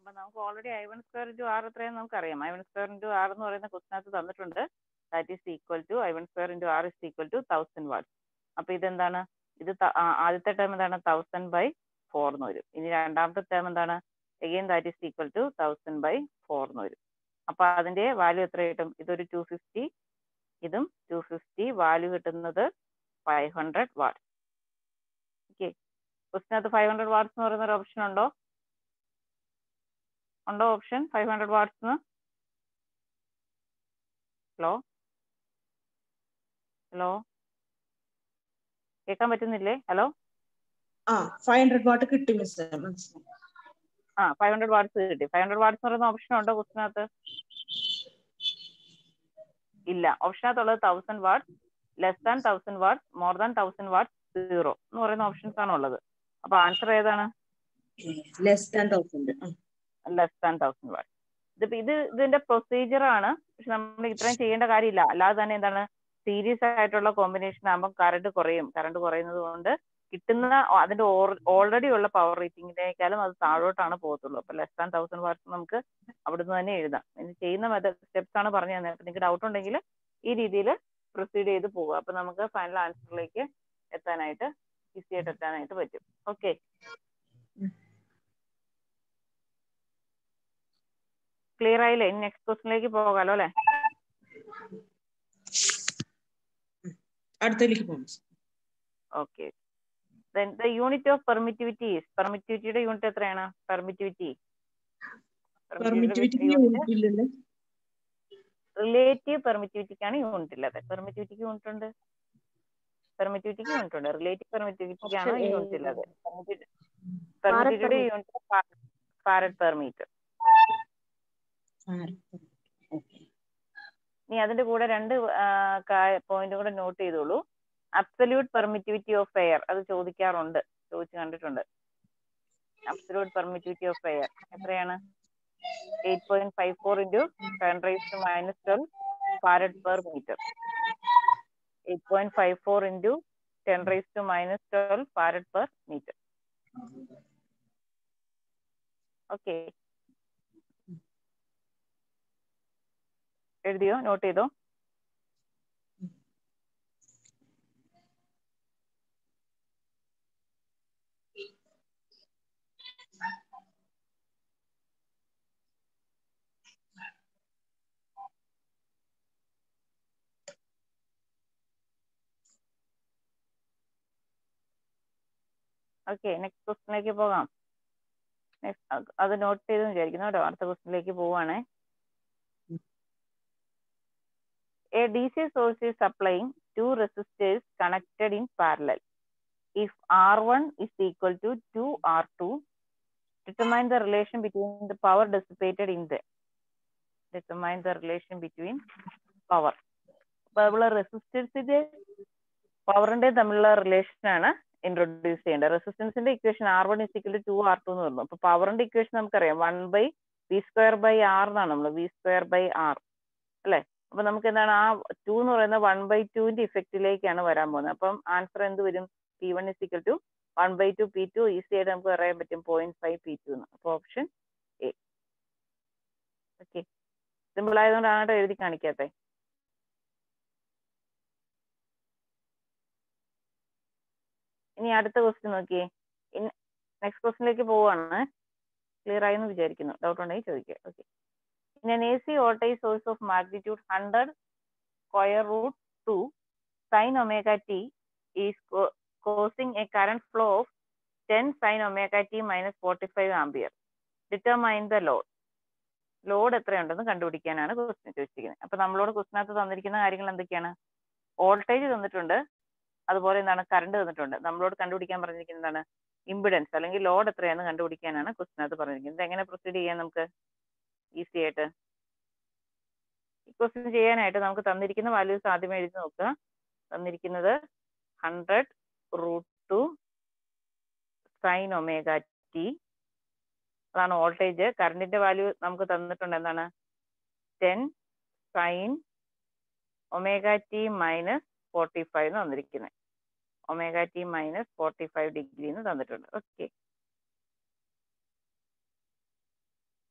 അപ്പൊ നമുക്ക് already I one square into R എത്രയാണെന്ന് നമുക്കറിയാം I one square into R എന്ന് പറയുന്ന ക്വസ്റ്റിനകത്ത് തന്നിട്ടുണ്ട് that is equal to I one square into R is equal to thousand watts അപ്പൊ ഇതെന്താണ് ഇത് ത- ആ, ആദ്യത്തെ ടേം എന്താണ് തൗസൻഡ് ബൈ ഫോർ എന്ന് വരും ഇനി രണ്ടാമത്തെ ടേം എന്താണ് again that is equal to thousand by four എന്ന് വരും അപ്പൊ അതിന്റെ വാല്യൂ എത്ര കിട്ടും ഇതൊരു ടു ഫിഫ്റ്റി ഇതും ടു ഫിഫ്റ്റി വാല്യൂ കിട്ടുന്നത് ഫൈവ് ഹൺഡ്രഡ് വാട്ട്സ് ഓക്കെ ക്വസ്റ്റിനകത്ത് ഫൈവ് ഹൺഡ്രഡ് വാട്ട്സ് എന്ന് പറയുന്ന ഒരു ഓപ്ഷൻ ഉണ്ടോ ഉണ്ടോ option five hundred watts hello hello കേൾക്കാൻ പറ്റുന്നില്ലേ ഹലോ ആ ഫൈവ് ഹൺഡ്രഡ് വാട്ട് കിട്ടി മിസ് മനസ്സിലായി ആ ഫൈവ് ഹൺഡ്രഡ് വാട്ട്സ് കിട്ടി ഫൈവ് ഹൺഡ്രഡ് വാട്ട്സ് എന്ന് പറയുന്ന ഓപ്ഷൻ ഉണ്ടോ ക്വസ്റ്റിനകത്ത് ഇല്ല ഓപ്ഷനകത്തുള്ളത് thousand watts less than thousand watts more than thousand watts zero എന്ന് പറയുന്ന ഓപ്ഷൻസ് ആണ് ഉള്ളത് അപ്പൊ ആൻസർ ഏതാണ് less than thousand less than thousand watts ഇതിപ്പോ ഇത് ഇതിന്റെ പ്രൊസീജിയർ ആണ് പക്ഷെ നമ്മൾ ഇത്രയും ചെയ്യേണ്ട കാര്യമില്ല അല്ലാതെ തന്നെ എന്താണ് സീരീസ് ആയിട്ടുള്ള കോമ്പിനേഷൻ ആകുമ്പോൾ കറണ്ട് കുറയും കറണ്ട് കുറയുന്നത് കൊണ്ട് കിട്ടുന്ന അതിന്റെ ഓൾറെഡി ഉള്ള പവർ റേറ്റിംഗിനേക്കാളും അത് താഴോട്ടാണ് പോകത്തുള്ളൂ അപ്പൊ ലെസ് ദാൻ തൗസൻഡ് വാട്ട്സ് നമുക്ക് അവിടുന്ന് തന്നെ എഴുതാം ഇനി ചെയ്യുന്ന മെത്തേഡ് സ്റ്റെപ്സ് ആണ് പറഞ്ഞു തന്നെ അപ്പൊ നിങ്ങൾക്ക് ഡൗട്ട് ഉണ്ടെങ്കിൽ ഈ രീതിയിൽ പ്രൊസീഡ് ചെയ്ത് പോവുക അപ്പൊ നമുക്ക് ഫൈനൽ ആൻസറിലേക്ക് എത്താനായിട്ട് ഈസി ആയിട്ട് എത്താനായിട്ട് പറ്റും ഓക്കെ ക്ലിയർ ആയില്ലേ ഇനി നെക്സ്റ്റ് ക്വസ്റ്റിനിലേക്ക് പോകാലോ അല്ലെ അടുത്തതിലേക്ക് പോകാം miss. Okay then the unit of permittivity is പെർമിറ്റിവിറ്റിയുടെ യൂണിറ്റ് എത്രയാണ് പെർമിറ്റിവിറ്റി പെർമിറ്റിവിറ്റിക്ക് യൂണിറ്റ് ഇല്ലല്ലോ റിലേറ്റീവ് പെർമിറ്റിവിറ്റിക്കാണ് യൂണിറ്റ് ഇല്ലാതെ പെർമിറ്റിവിറ്റിക്ക് യൂണിറ്റ് ഉണ്ട് പെർമിറ്റിവിറ്റിക്ക് യൂണിറ്റ് ഉണ്ട് റിലേറ്റീവ് പെർമിറ്റിവിറ്റിക്കാണ് Option A. യൂണിറ്റ് ഇല്ലാതെ പെർമിറ്റിവിറ്റിയുടെ unit farad per metre okay ഇനി അതിന്റെ കൂടെ രണ്ട് പോയിന്റ് കൂടെ നോട്ട് ചെയ്തോളൂ അബ്സല്യൂട്ട് പെർമിറ്റിവിറ്റി ഓഫ് എയർ അത് ചോദിക്കാറുണ്ട് ചോദിച്ചു കണ്ടിട്ടുണ്ട് അബ്സല്യൂട്ട് പെർമിറ്റിവിറ്റി ഓഫ് എയർ എത്രയാണ് eight point five four into ten raise to minus twelve farad per metre eight point five four into ten raise to minus twelve farad per metre okay എഴുതിയോ note ചെയ്തോ okay next ക്വസ്റ്റിനിലേക്ക് പോകാം next അത് not ചെയ്തെന്ന് വിചാരിക്കുന്നു കേട്ടോ അടുത്ത ക്വസ്റ്റിനിലേക്ക് പോവാണേ A DC source is supplying two resistors connected in parallel. If R1 is equal to 2R2, determine the relation between the power dissipated in the determine the relation between power. അപ്പൊ നമ്മള് റെസിസ്റ്റൻസിന്റെ പവറിന്റെ തമ്മിലുള്ള റിലേഷൻ ആണ് introduce ചെയ്യേണ്ടത് റെസിസ്റ്റൻസിന്റെ equation R one is equal to two R two എന്ന് പറഞ്ഞു അപ്പൊ പവറിന്റെ ഇക്വേഷൻ നമുക്കറിയാം one by V square by R എന്നാണ് നമ്മൾ വി സ്ക്വയർ ബൈ ആർ അല്ലെ അപ്പൊ നമുക്ക് എന്താണ് ആ ടു എന്ന് പറയുന്ന വൺ ബൈ ടുവിന്റെ ഇഫക്റ്റിലേക്കാണ് വരാൻ പോകുന്നത് അപ്പം ആൻസർ എന്ത് വരും P one is equal to one by two P two easy ആയിട്ട് നമുക്ക് പറയാൻ പറ്റും പോയിന്റ് ഫൈവ് പി ടു എന്ന് അപ്പൊ ഓപ്ഷൻ എ ഓക്കെ സിമ്പിൾ ആയതുകൊണ്ടാണ് കേട്ടോ എഴുതി കാണിക്കാത്തെ ഇനി അടുത്ത ക്വസ്റ്റ്യൻ നോക്കിയേ നെക്സ്റ്റ് ക്വസ്റ്റിനിലേക്ക് പോവാണ് ക്ലിയർ ആയി എന്ന് വിചാരിക്കുന്നു ഡൗട്ട് ഉണ്ടെങ്കിൽ ചോദിക്കുക okay In an AC voltage source of magnitude 100 square root 2 sin omega t is co- causing a current flow of 10 sin omega t minus 45 ampere. Determine the load. Load എത്രയുണ്ടെന്ന് കണ്ടുപിടിക്കാനാണ് question ചോദിച്ചിരിക്കുന്നത് അപ്പൊ നമ്മളോട് ക്വസ്റ്റിനകത്ത് തന്നിരിക്കുന്ന കാര്യങ്ങൾ എന്തൊക്കെയാണ് വോൾട്ടേജ് തന്നിട്ടുണ്ട് അതുപോലെ എന്താണ് കറണ്ട് തന്നിട്ടുണ്ട് നമ്മളോട് കണ്ടുപിടിക്കാൻ പറഞ്ഞിരിക്കുന്നത് എന്താണ് ഇമ്പിഡൻസ് അല്ലെങ്കിൽ ലോഡ് എത്രയാണെന്ന് കണ്ടുപിടിക്കാനാണ് ക്വസ്റ്റിനകത്ത് പറഞ്ഞിരിക്കുന്നത് ഇത് എങ്ങനെ പ്രൊസീഡ് ചെയ്യാൻ നമുക്ക് ഈസി ആയിട്ട് ഈ ക്വസ്റ്റ്യൻ ചെയ്യാനായിട്ട് നമുക്ക് തന്നിരിക്കുന്ന വാല്യൂസ് ആദ്യം എഴുതി നോക്കുക തന്നിരിക്കുന്നത് hundred root two sine omega T അതാണ് വോൾട്ടേജ് കറണ്ടിന്റെ വാല്യൂ നമുക്ക് തന്നിട്ടുണ്ട് എന്താണ് ten sine omega T minus forty five എന്ന് തന്നിരിക്കുന്നത് omega T minus forty five degree എന്ന് തന്നിട്ടുണ്ട് ഓക്കെ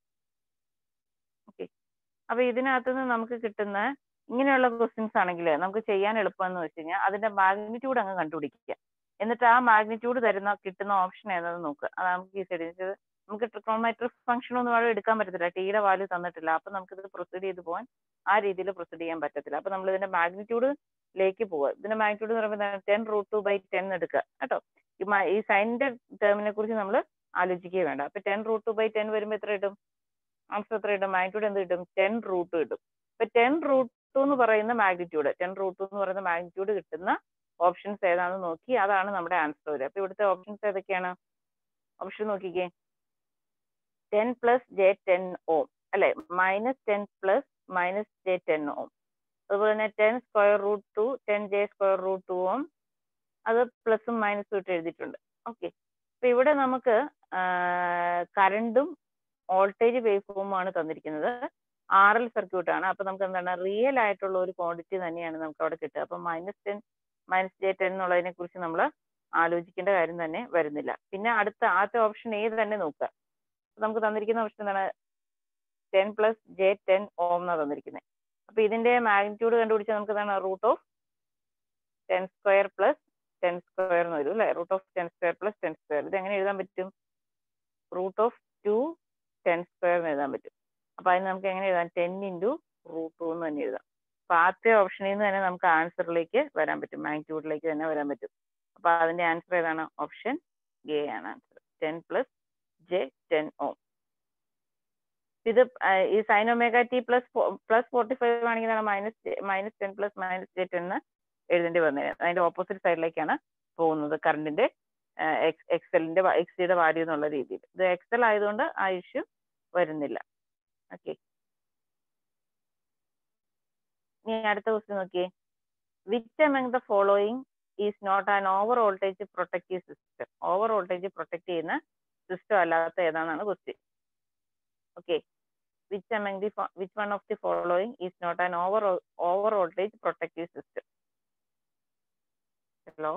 അപ്പൊ ഇതിനകത്ത് നിന്ന് നമുക്ക് കിട്ടുന്ന ഇങ്ങനെയുള്ള ക്വസ്റ്റ്യൻസ് ആണെങ്കിൽ നമുക്ക് ചെയ്യാൻ എളുപ്പമെന്ന് വെച്ച് കഴിഞ്ഞാൽ അതിന്റെ മാഗ്നിറ്റ്യൂഡ് അങ്ങ് കണ്ടുപിടിക്കുക എന്നിട്ട് ആ മാഗ്നിറ്റ്യൂഡ് തരുന്ന കിട്ടുന്ന ഓപ്ഷൻ ഏതാണെന്ന് നോക്കുക അത് നമുക്ക് ഈ സൈഡ് നമുക്ക് ട്രിക്കോമെട്രിക് ഫംഗ്ഷൻ ഒന്നും അവിടെ എടുക്കാൻ പറ്റത്തില്ല ടീയുടെ വാല്യൂ തന്നിട്ടില്ല അപ്പൊ നമുക്കിത് പ്രൊസീഡ് ചെയ്ത് പോകാൻ ആ രീതിയിൽ പ്രൊസീഡ് ചെയ്യാൻ പറ്റത്തില്ല അപ്പൊ നമ്മൾ ഇതിന്റെ മാഗ്നിറ്റ്യൂഡിലേക്ക് പോവുക ഇതിന്റെ മാഗ്നിറ്റ്യൂഡ് എന്ന് പറയുമ്പോൾ ten root two by ten എടുക്കുക കേട്ടോ ഈ മ- ഈ സൈനിന്റെ ടേമിനെ കുറിച്ച് നമ്മൾ ആലോചിക്കുകയും വേണ്ട അപ്പൊ ten root two by ten വരുമ്പോൾ എത്ര കിട്ടും ആൻസർ എത്ര കിട്ടും മാഗ്നിറ്റ്യൂഡ് എന്ത് കിട്ടും ടെൻ റൂട്ട് കിട്ടും ഇപ്പൊ ടെൻ റൂട്ട് ടു എന്ന് പറയുന്ന മാഗ്നിറ്റ്യൂഡ് ടെൻ റൂട്ട് ടു എന്ന് പറയുന്ന മാഗ്നിറ്റ്യൂഡ് കിട്ടുന്ന ഓപ്ഷൻസ് ഏതാണെന്ന് നോക്കി അതാണ് നമ്മുടെ ആൻസർ വരിക അപ്പൊ ഇവിടുത്തെ ഓപ്ഷൻസ് ഏതൊക്കെയാണ് ഓപ്ഷൻ നോക്കിക്കേ ten plus J ten ohm അല്ലെ minus ten plus minus J ten ohm അതുപോലെ തന്നെ ten square root two ten J square root two ohm അത് പ്ലസും മൈനസും ഇട്ട് എഴുതിയിട്ടുണ്ട് ഓക്കെ അപ്പൊ ഇവിടെ നമുക്ക് കറണ്ടും വോൾട്ടേജ് വേവ് ഫോമുമാണ് തന്നിരിക്കുന്നത് ആർ എൽ സർക്യൂട്ട് ആണ് അപ്പൊ നമുക്ക് എന്താണ് റിയൽ ആയിട്ടുള്ള ഒരു ക്വാണ്ടിറ്റി തന്നെയാണ് നമുക്ക് അവിടെ കിട്ടുക അപ്പൊ minus ten minus J ten എന്നുള്ളതിനെ കുറിച്ച് നമ്മൾ ആലോചിക്കേണ്ട കാര്യം തന്നെ വരുന്നില്ല പിന്നെ അടുത്ത ആദ്യത്തെ ഓപ്ഷൻ ഏത് തന്നെ നോക്കുക നമുക്ക് തന്നിരിക്കുന്ന ഓപ്ഷൻ എന്താണ് ten plus J ten ohm എന്നാണ് തന്നിരിക്കുന്നത് അപ്പൊ ഇതിന്റെ മാഗ്നിറ്റ്യൂഡ് കണ്ടുപിടിച്ചാൽ നമുക്ക് എന്താണ് root of ten square plus ten square എന്ന് വരും അല്ലെ root of ten square plus ten square ഇത് എങ്ങനെ എഴുതാൻ പറ്റും root of two ten square എന്ന് എഴുതാൻ പറ്റും അപ്പൊ അതിന് നമുക്ക് എങ്ങനെ എഴുതാം ടെൻ ഇൻറ്റു റൂട്ട് ടു എന്ന് തന്നെ എഴുതാം അപ്പൊ ആദ്യത്തെ ഓപ്ഷനിൽ നിന്ന് തന്നെ നമുക്ക് ആൻസറിലേക്ക് വരാൻ പറ്റും മാഗ്നിറ്റ്യൂഡിലേക്ക് തന്നെ വരാൻ പറ്റും അപ്പൊ അതിന്റെ ആൻസർ ഏതാണ് ഓപ്ഷൻ എ ആണ് answer ten plus J ten ohm ഇത് ആ, ഈ sine omega T plus plus forty five ആണെങ്കിൽ minus minus ten plus minus J ten എന്ന് എഴുതേണ്ടി വന്നത് അതിന്റെ ഓപ്പോസിറ്റ് സൈഡിലേക്കാണ് പോകുന്നത് കറണ്ടിന്റെ എക്സലിന്റെ എക്സിയുടെ വാല്യൂ എന്നുള്ള രീതിയിൽ ഇത് എക്സൽ ആയതുകൊണ്ട് ആ ഇഷ്യൂ വരുന്നില്ല ഓക്കെ ഇനി അടുത്ത ക്വസ്റ്റ്യൻ നോക്കിയേ which among the following is not an over voltage protective system over voltage protect ചെയ്യുന്ന സിസ്റ്റം അല്ലാത്ത ഏതാണെന്നാണ് question okay which among the fo- which one of the following is not an over over voltage protective system hello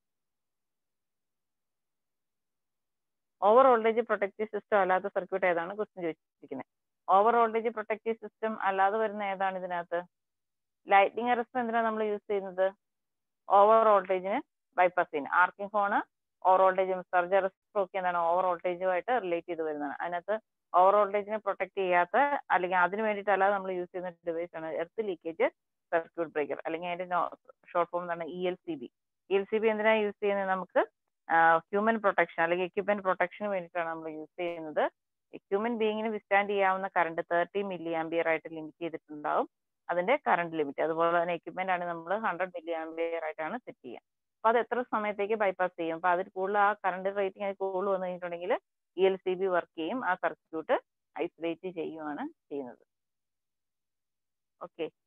over voltage protective system അല്ലാത്ത circuit ഏതാണ് question ചോദിച്ചിരിക്കുന്നത് over voltage protective system അല്ലാതെ വരുന്ന ഏതാണ് ഇതിനകത്ത് lighting arrest എന്തിനാണ് നമ്മൾ use ചെയ്യുന്നത് ഓവർ വോൾട്ടേജിന് ബൈപ്പാസ് ചെയ്യുന്നത് ആർക്കിംഗ് ഹോണ് ഓവർ വോൾട്ടേജും സർജ് അറസ്റ്റ് ഒക്കെ എന്താണ് ഓവർ വോൾട്ടേജുമായിട്ട് റിലേറ്റ് ചെയ്ത് വരുന്നതാണ് അതിനകത്ത് ഓവർ വോൾട്ടേജിനെ പ്രൊട്ടക്ട് ചെയ്യാത്ത അല്ലെങ്കിൽ അതിന് വേണ്ടിയിട്ടല്ലാതെ നമ്മൾ യൂസ് ചെയ്യുന്ന ഡിവൈസ് ആണ് എർത്ത് ലീക്കേജ് സർക്യൂട്ട് ബ്രേക്കർ അല്ലെങ്കിൽ അതിന്റെ ഷോർട്ട് ഫോം എന്താണ് E L C B E L C B എന്തിനാണ് യൂസ് ചെയ്യുന്നത് നമുക്ക് ഹ്യൂമൻ പ്രൊട്ടക്ഷൻ അല്ലെങ്കിൽ എക്യുപ്മെന്റ് പ്രൊട്ടക്ഷന് വേണ്ടിയിട്ടാണ് നമ്മൾ യൂസ് ചെയ്യുന്നത് ഹ്യൂമൻ ബീയിങ്ങിന് വിസ്റ്റാൻഡ് ചെയ്യാവുന്ന കറണ്ട് തേർട്ടി മില്ലി ആംബിയർ ആയിട്ട് ലിമിറ്റ് ചെയ്തിട്ടുണ്ടാവും അതിന്റെ കറണ്ട് ലിമിറ്റ് അതുപോലെ തന്നെ എക്യുപ്മെന്റ് ആണ് നമ്മൾ ഹൺഡ്രഡ് മില്ലി ആംബിയർ ആയിട്ടാണ് സെറ്റ് ചെയ്യുക അപ്പൊ അത് എത്ര സമയത്തേക്ക് ബൈപ്പാസ് ചെയ്യും അപ്പൊ അതിൽ കൂടുതൽ ആ കറണ്ട് റേറ്റിംഗ് അതിൽ കൂടുതൽ വന്നു കഴിഞ്ഞിട്ടുണ്ടെങ്കിൽ E L C B work ചെയ്യും ആ സർക്യൂട്ട് ഐസൊലേറ്റ് ചെയ്യുകയാണ് ചെയ്യുന്നത് ഓക്കെ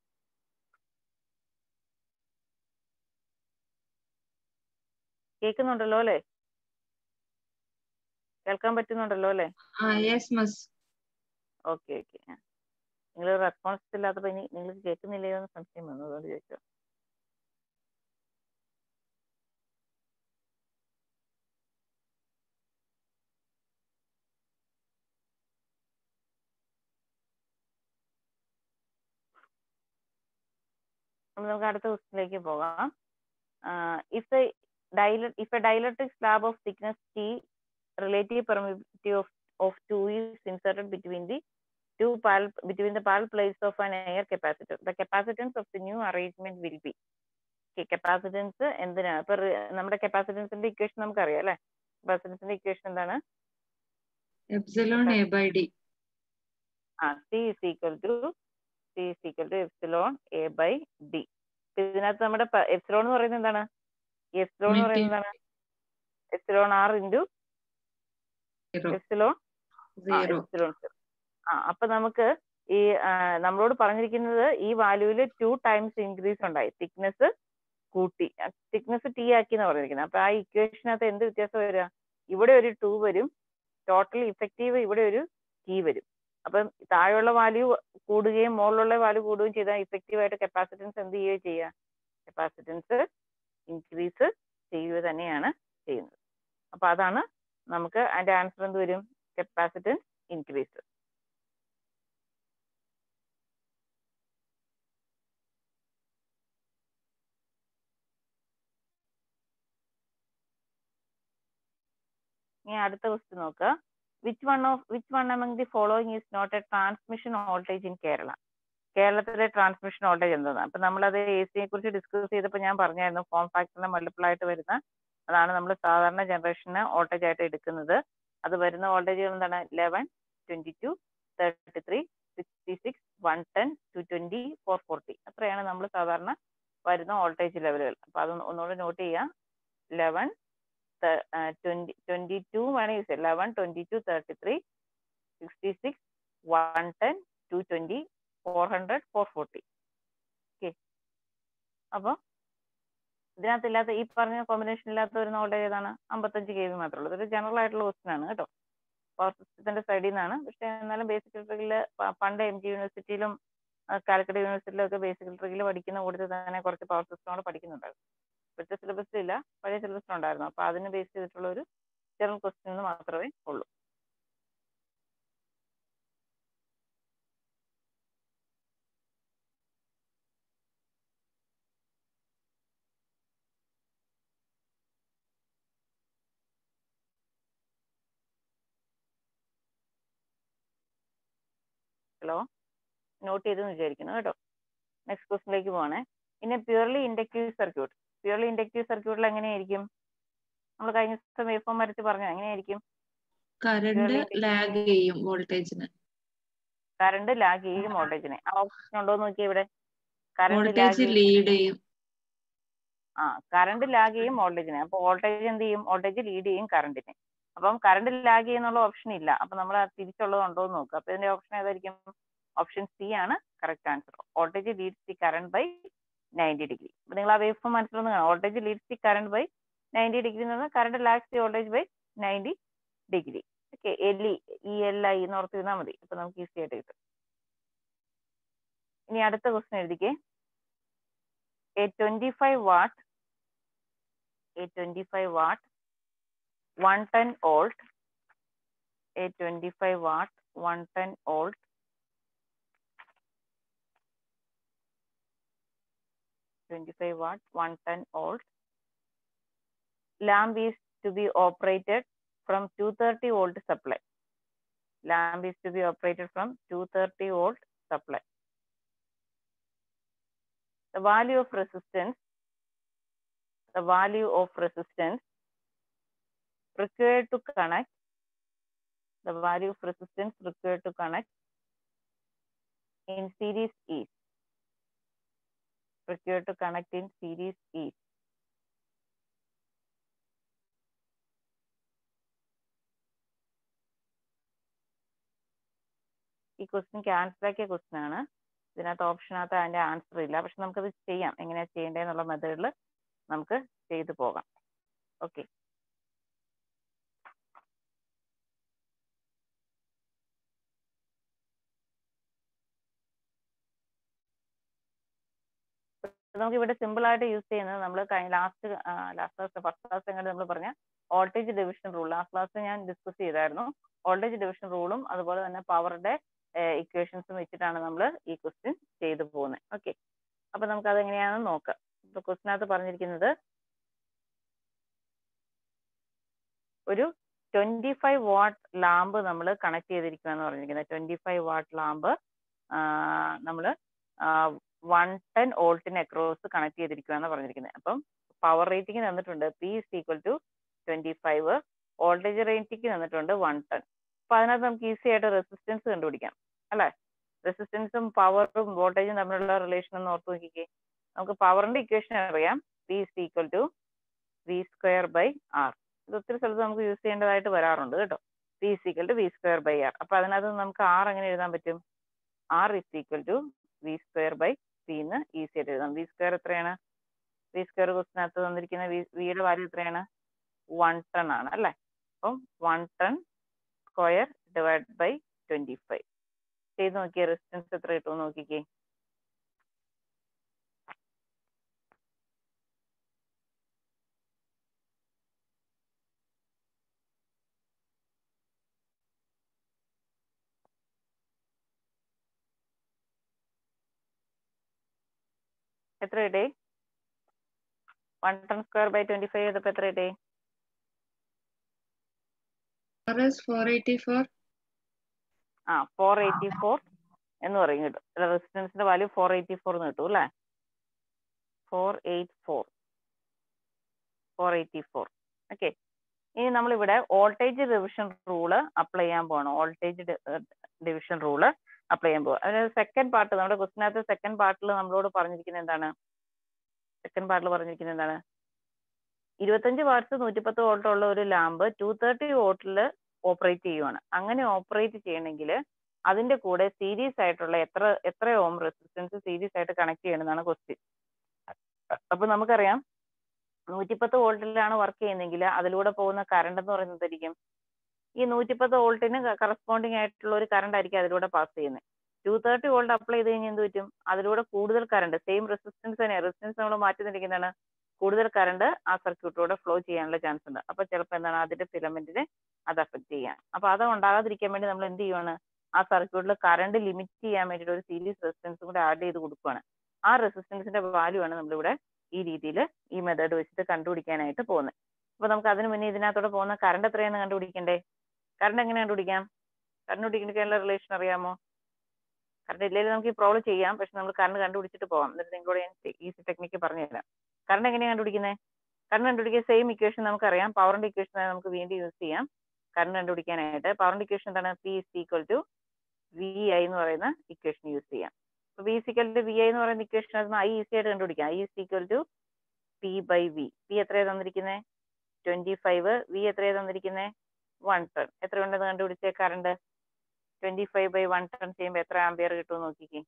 കേൾക്കുന്നുണ്ടല്ലോ അല്ലേ കേൾക്കാൻ പറ്റുന്നുണ്ടല്ലോ അല്ലേ Ah, yes, miss. Okay okay നിങ്ങൾ റെസ്പോൺസ് ഇല്ലാത്തപ്പോ ഇനി നിങ്ങൾ കേൾക്കുന്നില്ലയോ എന്ന് സംശയം വന്നു അതുകൊണ്ട് ചോദിച്ചു അപ്പൊ നമുക്ക് അടുത്ത ക്വസ്റ്റിലേക്ക് പോകാം if the diela if a dielectric slab of thickness T relative permittivity of of 2 is inserted between the two pal between the pal plates of an air capacitor. The capacitance of the new arrangement will be okay, capacitance എന്തിനാണ് ഇപ്പൊ re- നമ്മുടെ കപ്പാസിറ്റൻസിന്റെ equation നമുക്കറിയാം അല്ലെ കപ്പാസിറ്റൻസിന്റെ equation എന്താണ് Epsilon A by D. ആ C is equal to C is equal to epsilon A by D ഇതിനകത്ത് നമ്മുടെ എപ്സിലോൺ എന്ന് പറയുന്നത് എന്താണ് എപ്സിലോൺ എന്ന് പറയുന്നത് എന്താണ് epsilon R into Zero. Epsilon ആ, Zero. epsilon zero. ആ അപ്പൊ നമുക്ക് ഈ ആ, നമ്മളോട് പറഞ്ഞിരിക്കുന്നത് ഈ വാല്യൂവിൽ ടു ടൈംസ് ഇൻക്രീസ് ഉണ്ടായി തിക്നെസ് കൂട്ടി തിക്നെസ് ടി ആക്കി എന്ന് പറഞ്ഞിരിക്കുന്നത് അപ്പൊ ആ ഇക്വേഷനകത്ത് എന്ത് വ്യത്യാസം വരിക ഇവിടെ ഒരു ടു വരും ടോട്ടൽ ഇഫക്റ്റീവ് ഇവിടെ ഒരു ടി വരും അപ്പം താഴെയുള്ള വാല്യൂ കൂടുകയും മുകളിലുള്ള വാല്യൂ കൂടുകയും ചെയ്താൽ ഇഫക്റ്റീവ് ആയിട്ട് കപ്പാസിറ്റൻസ് എന്ത് ചെയ്യുകയും ചെയ്യുക കപ്പാസിറ്റൻസ് ഇൻക്രീസ് ചെയ്യുക തന്നെയാണ് ചെയ്യുന്നത് അപ്പൊ അതാണ് നമുക്ക് അതിന്റെ ആൻസർ എന്ത് വരും കപ്പാസിറ്റൻസ് ഇൻക്രീസ് ഇനി അടുത്ത ക്വസ്റ്റ്യൻ നോക്കുക which one of which one among the following is not a transmission voltage in Kerala കേരളത്തിലെ ട്രാൻസ്മിഷൻ വോൾട്ടേജ് എന്താണ് അപ്പൊ നമ്മളത് എ സിയെ കുറിച്ച് ഡിസ്കസ് ചെയ്തപ്പോൾ ഞാൻ പറഞ്ഞായിരുന്നു ഫോം ഫാക്ടറിന് മൾട്ടിപ്പിൾ ആയിട്ട് വരുന്ന അതാണ് നമ്മൾ സാധാരണ ജനറേഷന് വോൾട്ടേജ് ആയിട്ട് എടുക്കുന്നത് അത് വരുന്ന വോൾട്ടേജുകൾ എന്താണ് eleven twenty two thirty three sixty six one ten two twenty four forty അത്രയാണ് നമ്മൾ സാധാരണ വരുന്ന വോൾട്ടേജ് ലെവലുകൾ അപ്പൊ അത് ഒന്നുകൂടെ നോട്ട് ചെയ്യാം ലെവൻ ട്വന്റി ട്വന്റി ടു വേണമെങ്കിൽ യൂസ് ചെയ്യാം eleven twenty two thirty three sixty six one ten two twenty four hundred four forty okay അപ്പോൾ ഇതിനകത്ത് ഇല്ലാത്ത ഈ പറഞ്ഞ കോമ്പിനേഷൻ ഇല്ലാത്ത വരുന്ന വോൾട്ടേജ് ഏതാണ് അമ്പത്തഞ്ച് കെ വി മാത്രമേ ഉള്ളൂ ഇതൊരു ജനറൽ ആയിട്ടുള്ള ക്വസ്റ്റൻ ആണ് കേട്ടോ പവർ സിസ്റ്റത്തിന്റെ സൈഡിൽ നിന്നാണ് പക്ഷെ എന്നാലും ബേസിക് ഇലക്ട്രിക്കലിൽ പണ്ട് എം ജി യൂണിവേഴ്സിറ്റിയിലും കാലിക്കറ്റ് യൂണിവേഴ്സിറ്റിയിലും ഒക്കെ ബേസിക് ഇലക്ട്രിക്കൽ പഠിക്കുന്ന കൂട്ടത്തിൽ തന്നെ കുറച്ച് പവർ സിസ്റ്റം പഠിക്കുന്നുണ്ടായിരുന്നു ഇപ്പോഴത്തെ സിലബസിൽ ഇല്ല പഴയ സിലബസിൽ ഉണ്ടായിരുന്നു അപ്പോൾ അതിന് ബേസ് ചെയ്തിട്ടുള്ള ഒരു ജനറൽ ക്വസ്റ്റ്യൻ മാത്രമേ ഉള്ളൂ ഹലോ നോട്ട് ചെയ്തെന്ന് വിചാരിക്കുന്നു കേട്ടോ നെക്സ്റ്റ് ക്വസ്റ്റിലേക്ക് പോവാണേ പിന്നെ purely inductive circuit purely inductive സർക്യൂട്ടിൽ എങ്ങനെയായിരിക്കും നമ്മൾ കഴിഞ്ഞ ദിവസം വേവ് ഫോം വരച്ച് പറഞ്ഞു എങ്ങനെയായിരിക്കും കറണ്ട് ലാഗ് ചെയ്യും വോൾട്ടേജിന് കറണ്ട് ലാഗ് ചെയ്യും വോൾട്ടേജിനെ ആ ഓപ്ഷൻ ഉണ്ടോ എന്ന് നോക്കിയേ ഇവിടെ കറണ്ട് വോൾട്ടേജ് ലാഗ് ലീഡ് ചെയ്യും ആ കറണ്ട് ലാഗ് ചെയ്യും വോൾട്ടേജിനെ അപ്പോൾ വോൾട്ടേജ് എന്ത് ചെയ്യും വോൾട്ടേജ് ലീഡ് ചെയ്യും കറണ്ടിനെ അപ്പം കറണ്ട് ലാഗ് ചെയ്യുന്നുള്ള ഓപ്ഷൻ ഇല്ല അപ്പൊ നമ്മൾ തിരിച്ചുള്ളത് ഉണ്ടോ എന്ന് നോക്കുക അപ്പൊ ഇതിന്റെ ഓപ്ഷൻ ഏതായിരിക്കും ഓപ്ഷൻ സി ആണ് correct answer voltage leads the current by ninety degree അപ്പൊ നിങ്ങൾ ആ വേവ് ഫോം മനസ്സിലൊന്ന് കാണാം voltage leads the current by ninety degree എന്ന് പറഞ്ഞാൽ current lags the voltage by ninety degree okay L E E L I എന്ന് ഓർത്ത് ഇരുന്നാൽ മതി അപ്പൊ നമുക്ക് ഈസി ആയിട്ട് കിട്ടും ഇനി അടുത്ത ക്വസ്റ്റ്യൻ എഴുതിക്കേ a twenty five watt a 25 watt 110 volt a 25 watt 110 volt 25 watt 110 volt lamp is to be operated from 230 volt supply lamp is to be operated from 230 volt supply the value of resistance the value of resistance required to connect the value of resistance required to connect in series is required to connect in series is ഈ question cancel ആക്കിയ question ആണ് ഇതിനകത്ത് ഓപ്ഷനകത്ത് അതിന്റെ answer ഇല്ല പക്ഷെ നമുക്കത് ചെയ്യാം എങ്ങനെയാ ചെയ്യേണ്ടതെന്നുള്ള മെത്തേഡിൽ നമുക്ക് ചെയ്തു പോകാം ഓക്കെ നമുക്ക് ഇവിടെ സിമ്പിൾ ആയിട്ട് യൂസ് ചെയ്യുന്നത് നമ്മൾ കഴിഞ്ഞ last last class first class എങ്ങനെ നമ്മൾ പറഞ്ഞ voltage division rule last class ഞാൻ ഡിസ്കസ് ചെയ്തായിരുന്നു വോൾട്ടേജ് ഡിവിഷൻ റൂളും അതുപോലെ തന്നെ പവറുടെ ഇക്വേഷൻസും വെച്ചിട്ടാണ് നമ്മൾ ഈ ക്വസ്റ്റ്യൻ ചെയ്തു പോകുന്നത് ഓക്കെ അപ്പൊ നമുക്ക് അത് എങ്ങനെയാണെന്ന് നോക്കാം ഇപ്പൊ ക്വസ്റ്റിനകത്ത് പറഞ്ഞിരിക്കുന്നത് ഒരു ട്വന്റി ഫൈവ് വാട്ട് ലാമ്പ് നമ്മൾ കണക്ട് ചെയ്തിരിക്കുക എന്ന് പറഞ്ഞിരിക്കുന്നത് ട്വന്റി ഫൈവ് വാട്ട് ലാമ്പ് നമ്മൾ വൺ ടെൻ വോൾട്ടിന് അക്രോസ് കണക്ട് ചെയ്തിരിക്കുക എന്ന് പറഞ്ഞിരിക്കുന്നത് അപ്പം പവർ റേറ്റിംഗ് തന്നിട്ടുണ്ട് P is equal to twenty five voltage rating തന്നിട്ടുണ്ട് വൺ ടെൻ അപ്പൊ അതിനകത്ത് നമുക്ക് ഈസി ആയിട്ട് റെസിസ്റ്റൻസ് കണ്ടുപിടിക്കാം അല്ലേ റെസിസ്റ്റൻസും പവറും വോൾട്ടേജും തമ്മിലുള്ള റിലേഷൻ ഒന്ന് ഓർത്ത് നോക്കിക്കേ നമുക്ക് പവറിന്റെ ഇക്വേഷൻ അറിയാം P is equal to V square by R ഇത് ഒത്തിരി സ്ഥലത്ത് നമുക്ക് യൂസ് ചെയ്യേണ്ടതായിട്ട് വരാറുണ്ട് കേട്ടോ P is equal to V square by R അപ്പൊ അതിനകത്ത് നമുക്ക് ആർ എങ്ങനെ എഴുതാൻ പറ്റും R is equal to V square by P എന്ന് ഈസി ആയിട്ട് എഴുതാം വി സ്ക്വയർ എത്രയാണ് വി സ്ക്വയർ ക്വസ്റ്റിനകത്ത് തന്നിരിക്കുന്ന വി വിയുടെ വാല്യൂ എത്രയാണ് വൺ ടൺ ആണ് അല്ലേ അപ്പം one ten square divide by twenty five ചെയ്ത് നോക്കിയ റെസിസ്റ്റൻസ് എത്ര കിട്ടും നോക്കിക്കേ എത്ര കിട്ടി one ten square by twenty five ചെയ്തപ്പോൾ എത്ര കിട്ടി ഫോർ എയ്റ്റി ഫോർ ആ ഫോർ എയ്റ്റി ഫോർ എന്ന് പറയും കിട്ടും റെസിസ്റ്റൻസിന്റെ വാല്യൂ ഫോർ എയ്റ്റി ഫോർ എന്ന് കിട്ടും അല്ലേ four eight four four eighty four okay ഇനി നമ്മളിവിടെ വോൾട്ടേജ് ഡിവിഷൻ റൂള് അപ്ലൈ ചെയ്യാൻ പോകണം വോൾട്ടേജ് ഡിവിഷൻ റൂള് അപ്ലൈ ചെയ്യാൻ പോകുക അതായത് സെക്കൻഡ് പാർട്ട് നമ്മുടെ ക്വസ്റ്റിനകത്ത് സെക്കൻഡ് പാർട്ടിൽ നമ്മളോട് പറഞ്ഞിരിക്കുന്നത് എന്താണ് സെക്കൻഡ് പാർട്ടിൽ പറഞ്ഞിരിക്കുന്നത് എന്താണ് ഇരുപത്തഞ്ച് വാട്ട്സ് നൂറ്റിപ്പത്ത് വോൾട്ട് ഉള്ള ഒരു ലാമ്പ് ടു തേർട്ടി വോൾട്ടിൽ ഓപ്പറേറ്റ് ചെയ്യുവാണ് അങ്ങനെ ഓപ്പറേറ്റ് ചെയ്യണമെങ്കിൽ അതിന്റെ കൂടെ സീരീസ് ആയിട്ടുള്ള എത്ര എത്ര ഓം റെസിസ്റ്റൻസ് സീരീസ് ആയിട്ട് കണക്ട് ചെയ്യണമെന്നാണ് ക്വസ്റ്റ്യൻ അപ്പൊ നമുക്കറിയാം നൂറ്റിപ്പത്ത് വോൾട്ടിലാണ് വർക്ക് ചെയ്യുന്നതെങ്കിൽ അതിലൂടെ പോകുന്ന കറണ്ട് എന്ന് പറയുന്നത് ആയിരിക്കും ഈ നൂറ്റിപ്പത്ത് വോൾട്ടിന് കറസ്പോണ്ടിങ് ആയിട്ടുള്ള ഒരു കറണ്ട് ആയിരിക്കും അതിലൂടെ പാസ് ചെയ്യുന്നത് ടു തേർട്ടി വോൾട്ട് അപ്ലൈ ചെയ്ത് കഴിഞ്ഞാൽ എന്ത് പറ്റും അതിലൂടെ കൂടുതൽ കറണ്ട് സെയിം റെസിസ്റ്റൻസ് തന്നെ റെസിസ്റ്റൻസ് നമ്മൾ മാറ്റി നിൽക്കുന്നതാണ് കൂടുതൽ കറണ്ട് ആ സർക്യൂട്ടിലൂടെ ഫ്ലോ ചെയ്യാനുള്ള ചാൻസ് ഉണ്ട് അപ്പൊ ചിലപ്പോൾ എന്താണ് അതിന്റെ ഫിലമെന്റിനെ അത് അഫക്ട് ചെയ്യാം അപ്പൊ അത് ഉണ്ടാകാതിരിക്കാൻ വേണ്ടി നമ്മൾ എന്ത് ചെയ്യുവാണ് ആ സർക്യൂട്ടിൽ കറണ്ട് ലിമിറ്റ് ചെയ്യാൻ വേണ്ടിയിട്ട് ഒരു സീരീസ് റെസിസ്റ്റൻസും കൂടെ ആഡ് ചെയ്ത് കൊടുക്കുകയാണ് ആ റെസിസ്റ്റൻസിന്റെ വാല്യൂ ആണ് നമ്മളിവിടെ ഈ രീതിയിൽ ഈ മെത്തേഡ് വെച്ചിട്ട് കണ്ടുപിടിക്കാനായിട്ട് പോകുന്നത് അപ്പൊ നമുക്ക് അതിന് മുന്നേ ഇതിനകത്തൂടെ പോകുന്ന കറണ്ട് എത്രയാണെന്ന് കണ്ടുപിടിക്കണ്ടേ കറണ്ട് എങ്ങനെ കണ്ടുപിടിക്കാം കറണ്ട് പിടിക്കാനുള്ള റിലേഷൻ അറിയാമോ കറണ്ട് ഇല്ലെങ്കിൽ നമുക്ക് ഈ പ്രോബ്ലം ചെയ്യാം പക്ഷെ നമ്മൾ കറണ്ട് കണ്ടുപിടിച്ചിട്ട് പോകാം എന്നിട്ട് നിങ്ങളോട് ഞാൻ ഈസി ടെക്നിക്ക് പറഞ്ഞുതരാം കറണ്ട് എങ്ങനെയാണ് കണ്ടുപിടിക്കുന്നത് കറണ്ട് കണ്ടുപിടിക്കുക സെയിം ഇക്വേഷൻ നമുക്കറിയാം പവറിന്റെ ഇക്വേഷൻ നമുക്ക് വീണ്ടും യൂസ് ചെയ്യാം കറണ്ട് കണ്ടുപിടിക്കാനായിട്ട് പവറിന്റെ ഇക്വേഷൻ എന്താണ് P is equal to V I എന്ന് പറയുന്ന ഇക്വേഷൻ യൂസ് ചെയ്യാം അപ്പൊ V is equal to V I എന്ന് പറയുന്ന ഇക്വേഷൻ അത് ഐ ഈസി ആയിട്ട് കണ്ടുപിടിക്കാം I is equal to P by V P എത്രയാണ് തന്നിരിക്കുന്നത് ട്വന്റി ഫൈവ് വി എത്രയാണ് തന്നിരിക്കുന്നത് വൺ ടൺ എത്ര ഉണ്ടെന്ന് കണ്ടുപിടിച്ചേ current twenty five by one ten ചെയ്യുമ്പോൾ എത്ര ആംബിയർ കിട്ടുമെന്ന് നോക്കിക്കേ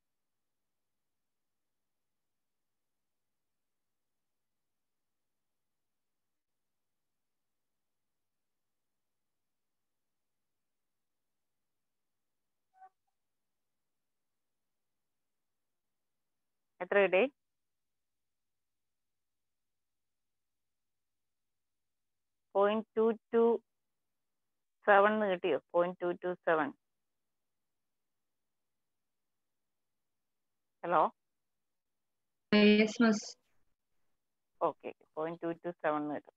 എത്ര കിട്ടി പോയിന്റ് ടു ടു സെവൻ കിട്ടിയോ point two two seven hello yes miss okay point two two seven കിട്ടും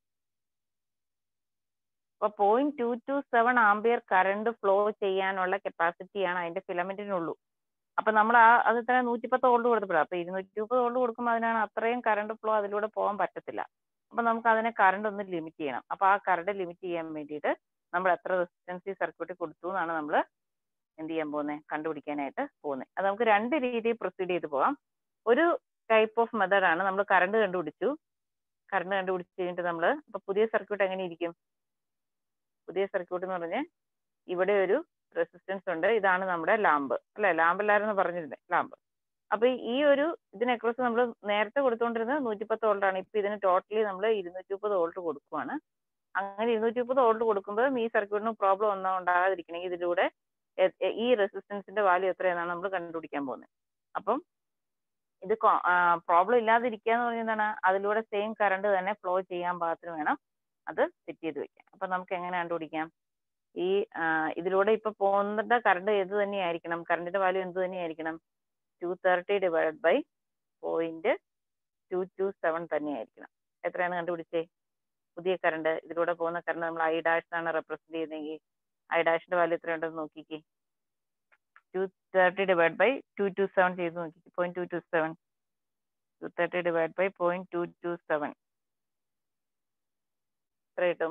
അപ്പൊ point two two seven ampere current flow ചെയ്യാനുള്ള കപ്പാസിറ്റിയാണ് അതിന്റെ ഫിലമെന്റിനുള്ളൂ അപ്പൊ നമ്മൾ ആ അത് ഇത്ര നൂറ്റിപ്പത്ത് വോൾട്ട് കൊടുത്തപ്പോഴാണ് അപ്പൊ ഇരുന്നൂറ്റി മുപ്പത് വോൾട്ട് കൊടുക്കുമ്പോൾ അതിനാണ് അത്രയും കറണ്ട് ഫ്ലോ അതിലൂടെ പോകാൻ പറ്റത്തില്ല അപ്പൊ നമുക്ക് അതിനെ കറണ്ട് ഒന്ന് ലിമിറ്റ് ചെയ്യണം അപ്പൊ ആ കറണ്ട് ലിമിറ്റ് ചെയ്യാൻ വേണ്ടിയിട്ട് നമ്മൾ എത്ര റെസിസ്റ്റൻസ് ഈ സർക്യൂട്ടിൽ കൊടുത്തു എന്നാണ് നമ്മൾ എന്ത് ചെയ്യാൻ പോകുന്നത് കണ്ടുപിടിക്കാനായിട്ട് പോകുന്നത് അത് നമുക്ക് രണ്ട് രീതിയിൽ പ്രൊസീഡ് ചെയ്ത് പോകാം ഒരു ടൈപ്പ് ഓഫ് മെത്തേഡ് ആണ് നമ്മൾ കറണ്ട് കണ്ടുപിടിച്ചു കറണ്ട് കണ്ടുപിടിച്ച് കഴിഞ്ഞിട്ട് നമ്മൾ ഇപ്പൊ പുതിയ സർക്യൂട്ട് എങ്ങനെ ഇരിക്കും പുതിയ സർക്യൂട്ട് എന്ന് പറഞ്ഞ് ഇവിടെ ഒരു റെസിസ്റ്റൻസ് ഉണ്ട് ഇതാണ് നമ്മുടെ ലാമ്പ് അല്ലെ ലാമ്പല്ലായിരുന്നു പറഞ്ഞിരുന്നത് ലാമ്പ് അപ്പൊ ഈ ഒരു ഇതിനെക്കുറിച്ച് നമ്മൾ നേരത്തെ കൊടുത്തുകൊണ്ടിരുന്നത് നൂറ്റിപ്പത്ത് വോൾട്ട് ആണ് ഇപ്പൊ ഇതിന് ടോട്ടലി നമ്മൾ ഇരുന്നൂറ്റി മുപ്പത് വോൾട്ട് കൊടുക്കുവാണ് അങ്ങനെ ഇരുന്നൂറ്റി മുപ്പത് വോൾട്ട് കൊടുക്കുമ്പോൾ ഈ സർക്യൂട്ടിന് പ്രോബ്ലം ഒന്നും ഉണ്ടാകാതിരിക്കണമെങ്കിൽ ഇതിലൂടെ എ- എ- ഈ റെസിസ്റ്റൻസിന്റെ വാല്യൂ എത്രയാണെന്നാണ് നമ്മൾ കണ്ടുപിടിക്കാൻ പോകുന്നത് അപ്പം ഇത് പ്രോബ്ലം ഇല്ലാതിരിക്കുക എന്ന് പറഞ്ഞാൽ എന്താണ് അതിലൂടെ സെയിം കറണ്ട് തന്നെ ഫ്ലോ ചെയ്യാൻ പാകത്തിന് വേണം അത് സെറ്റ് ചെയ്ത് വെക്കാം അപ്പൊ നമുക്ക് എങ്ങനെ കണ്ടുപിടിക്കാം ഈ ആ, ഇതിലൂടെ ഇപ്പൊ പോകുന്ന കറണ്ട് ഏത് തന്നെയായിരിക്കണം കറണ്ടിന്റെ വാല്യൂ എന്ത് തന്നെയായിരിക്കണം two thirty divide by point two two seven തന്നെയായിരിക്കണം എത്രയാണ് കണ്ടുപിടിച്ചേ പുതിയ കറണ്ട് ഇതിലൂടെ പോകുന്ന കറണ്ട് നമ്മൾ ഐ ഡാഷ് ആണ് റെപ്രസെന്റ് ചെയ്യുന്നതെങ്കിൽ ഐ ഡാഷിന്റെ വാല്യൂ എത്രയുണ്ടെന്ന് നോക്കിക്കേ two thirty divide by two two seven ചെയ്ത് നോക്കി point two two seven two thirty divide by point two two seven എത്ര കിട്ടും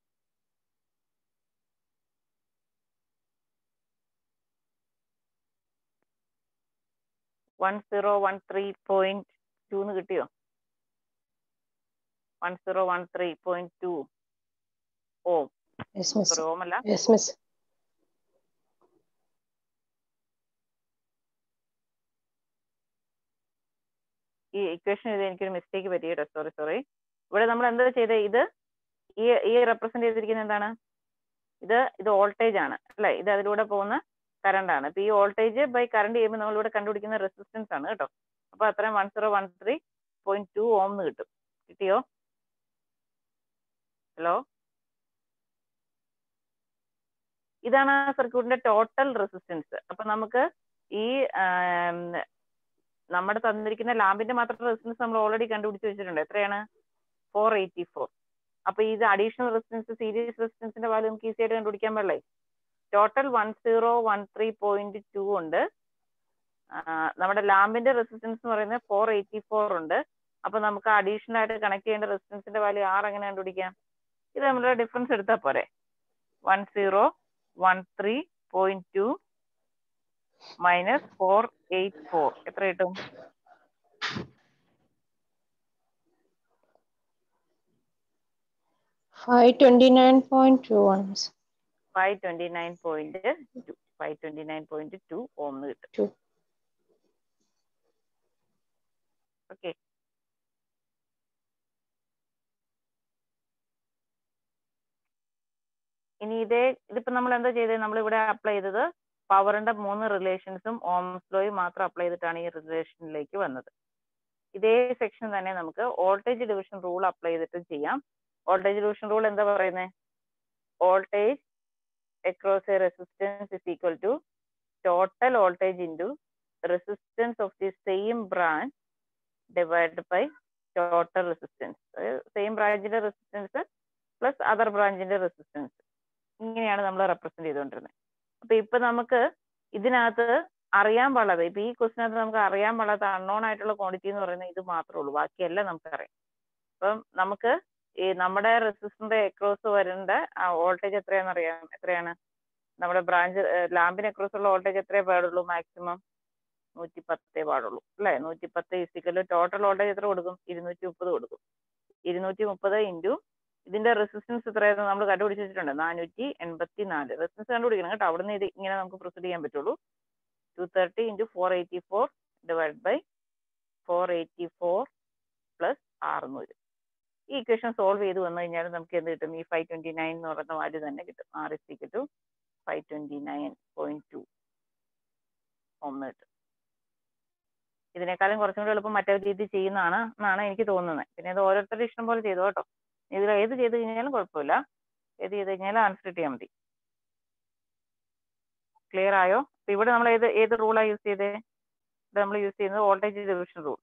one zero one three point two എന്ന് കിട്ടിയോ one zero one three point two ഓം yes miss ഒരു ohm അല്ല yes miss ഈ equation ഇത് എനിക്കൊരു മിസ്റ്റേക്ക് പറ്റി കേട്ടോ സോറി സോറി ഇവിടെ നമ്മൾ എന്താ ചെയ്തത് ഇത് ഈ ഈ റെപ്രസെന്റ് ചെയ്തിരിക്കുന്നത് എന്താണ് ഇത് ഇത് വോൾട്ടേജ് ആണ് അല്ലെ ഇത് അതിലൂടെ പോകുന്ന കറണ്ട് ആണ് അപ്പൊ ഈ വോൾട്ടേജ് ബൈ കറണ്ട് ചെയ്യുമ്പോൾ നമ്മളിവിടെ കണ്ടുപിടിക്കുന്ന റെസിസ്റ്റൻസ് ആണ് കേട്ടോ അപ്പൊ അത്രയും one zero one three point two ohm എന്ന് കിട്ടും കിട്ടിയോ ഹലോ ഇതാണ് ആ സർക്യൂട്ടിന്റെ ടോട്ടൽ റെസിസ്റ്റൻസ് അപ്പൊ നമുക്ക് ഈ ആം, നമ്മുടെ തന്നിരിക്കുന്ന ലാമ്പിന്റെ മാത്രം റെസിസ്റ്റൻസ് നമ്മൾ ഓൾറെഡി കണ്ടുപിടിച്ച് വെച്ചിട്ടുണ്ട് എത്രയാണ് ഫോർ എയ്റ്റി ഫോർ അപ്പൊ ഇത് അഡീഷണൽ റെസിസ്റ്റൻസ് സീരീസ് റെസിസ്റ്റൻസിന്റെ വാല്യൂ നമുക്ക് ഈസി ആയിട്ട് കണ്ടുപിടിക്കാൻ പാടില്ലേ total one zero one three point two ഉണ്ട് ആ, നമ്മുടെ ലാമ്പിന്റെ റെസിസ്റ്റൻസ് എന്ന് പറയുന്നത് ഫോർ എയ്റ്റി ഫോർ ഉണ്ട് അപ്പൊ നമുക്ക് അഡീഷണൽ ആയിട്ട് കണക്ട് ചെയ്യേണ്ട റെസിസ്റ്റൻസിന്റെ വാല്യൂ ആറ് എങ്ങനെ കണ്ടുപിടിക്കാം ഇത് നമ്മുടെ ഡിഫറൻസ് എടുത്താൽ പോരെ one zero one three point two minus four eight four എത്ര കിട്ടും Five twenty-nine point two one. Five twenty nine point two five twenty nine point two ohm കിട്ടും Two. ഓക്കെ ഇനി ഇതേ ഇതിപ്പോ നമ്മൾ എന്താ ചെയ്തത് നമ്മൾ ഇവിടെ അപ്ലൈ ചെയ്തത് പവറിന്റെ മൂന്ന് റിലേഷൻസും ഓംസ് ലോയും മാത്രം അപ്ലൈ ചെയ്തിട്ടാണ് ഈ റിലേഷനിലേക്ക് വന്നത് ഇതേ സെക്ഷൻ തന്നെ നമുക്ക് വോൾട്ടേജ് ഡിവിഷൻ റൂൾ അപ്ലൈ ചെയ്തിട്ട് ചെയ്യാം വോൾട്ടേജ് ഡിവിഷൻ റൂൾ എന്താ പറയുന്നത് voltage across a resistance is equal to total voltage into resistance of the same branch divided by total resistance. Same ബ്രാഞ്ചിന്റെ റെസിസ്റ്റൻസ് പ്ലസ് അതർ ബ്രാഞ്ചിന്റെ resistance ഇങ്ങനെയാണ് നമ്മൾ represent ചെയ്തുകൊണ്ടിരുന്നത് അപ്പൊ ഇപ്പൊ നമുക്ക് ഇതിനകത്ത് അറിയാൻ പാടാതെ ഇപ്പൊ ഈ ക്വസ്റ്റിനകത്ത് നമുക്ക് അറിയാൻ പാടാത്ത അൺനോൺ ആയിട്ടുള്ള ക്വാണ്ടിറ്റി എന്ന് പറയുന്നത് ഇത് മാത്രമേ ഉള്ളൂ ബാക്കിയെല്ലാം നമുക്കറിയാം അപ്പം നമുക്ക് ഈ നമ്മുടെ റെസിസ്റ്ററിന്റെ അക്രോസ് വരേണ്ട വോൾട്ടേജ് എത്രയാണെന്ന് അറിയാം എത്രയാണ് നമ്മുടെ ബ്രാഞ്ച് ലാമ്പിന് അക്രോസ് ഉള്ള വോൾട്ടേജ് എത്രയേ പാടുള്ളൂ മാക്സിമം നൂറ്റി പത്തേ പാടുള്ളൂ അല്ലേ നൂറ്റി പത്ത് ഇസിക്കല് ടോട്ടൽ വോൾട്ടേജ് എത്ര കൊടുക്കും ഇരുന്നൂറ്റി മുപ്പത് കൊടുക്കും ഇരുന്നൂറ്റി മുപ്പത് ഇൻറ്റു ഇതിന്റെ റെസിസ്റ്റൻസ് എത്രയായിരുന്നു നമ്മൾ കണ്ടുപിടിച്ച് വെച്ചിട്ടുണ്ട് നാനൂറ്റി എൺപത്തി നാല് റെസിസ്റ്റൻസ് കണ്ടുപിടിക്കണം കേട്ടോ അവിടുന്ന് ഇത് ഇങ്ങനെ നമുക്ക് പ്രൊസീഡ് ചെയ്യാൻ പറ്റുള്ളൂ two thirty into four eighty four divide by four eighty four plus അറുന്നൂറ് ഈ ഇക്വേഷൻ സോൾവ് ചെയ്ത് വന്നു കഴിഞ്ഞാൽ നമുക്ക് എന്ത് കിട്ടും ഈ ഫൈവ് ട്വന്റി നയൻ എന്ന് പറയുന്ന വാല്യൂ തന്നെ കിട്ടും ആർ എസ് സിക്ക് to five twenty nine point two ഒന്ന് കിട്ടും ഇതിനേക്കാളും കുറച്ചും കൂടി എളുപ്പം മറ്റേ രീതി ചെയ്യുന്നതാണ് എന്നാണ് എനിക്ക് തോന്നുന്നത് പിന്നെ ഇത് ഓരോരുത്തരുടെ ഇഷ്ടം പോലെ ചെയ്തു കേട്ടോ ഇതിൽ ഏത് ചെയ്ത് കഴിഞ്ഞാലും കുഴപ്പമില്ല ഏത് ചെയ്ത് കഴിഞ്ഞാലും ആൻസർ ചെയ്യാൻ മതി ക്ലിയർ ആയോ അപ്പൊ ഇവിടെ നമ്മൾ ഏത് ഏത് റൂളാണ് യൂസ് ചെയ്തേ ഇവിടെ നമ്മൾ യൂസ് ചെയ്യുന്നത് വോൾട്ടേജ് ഡിവിഷൻ റൂൾ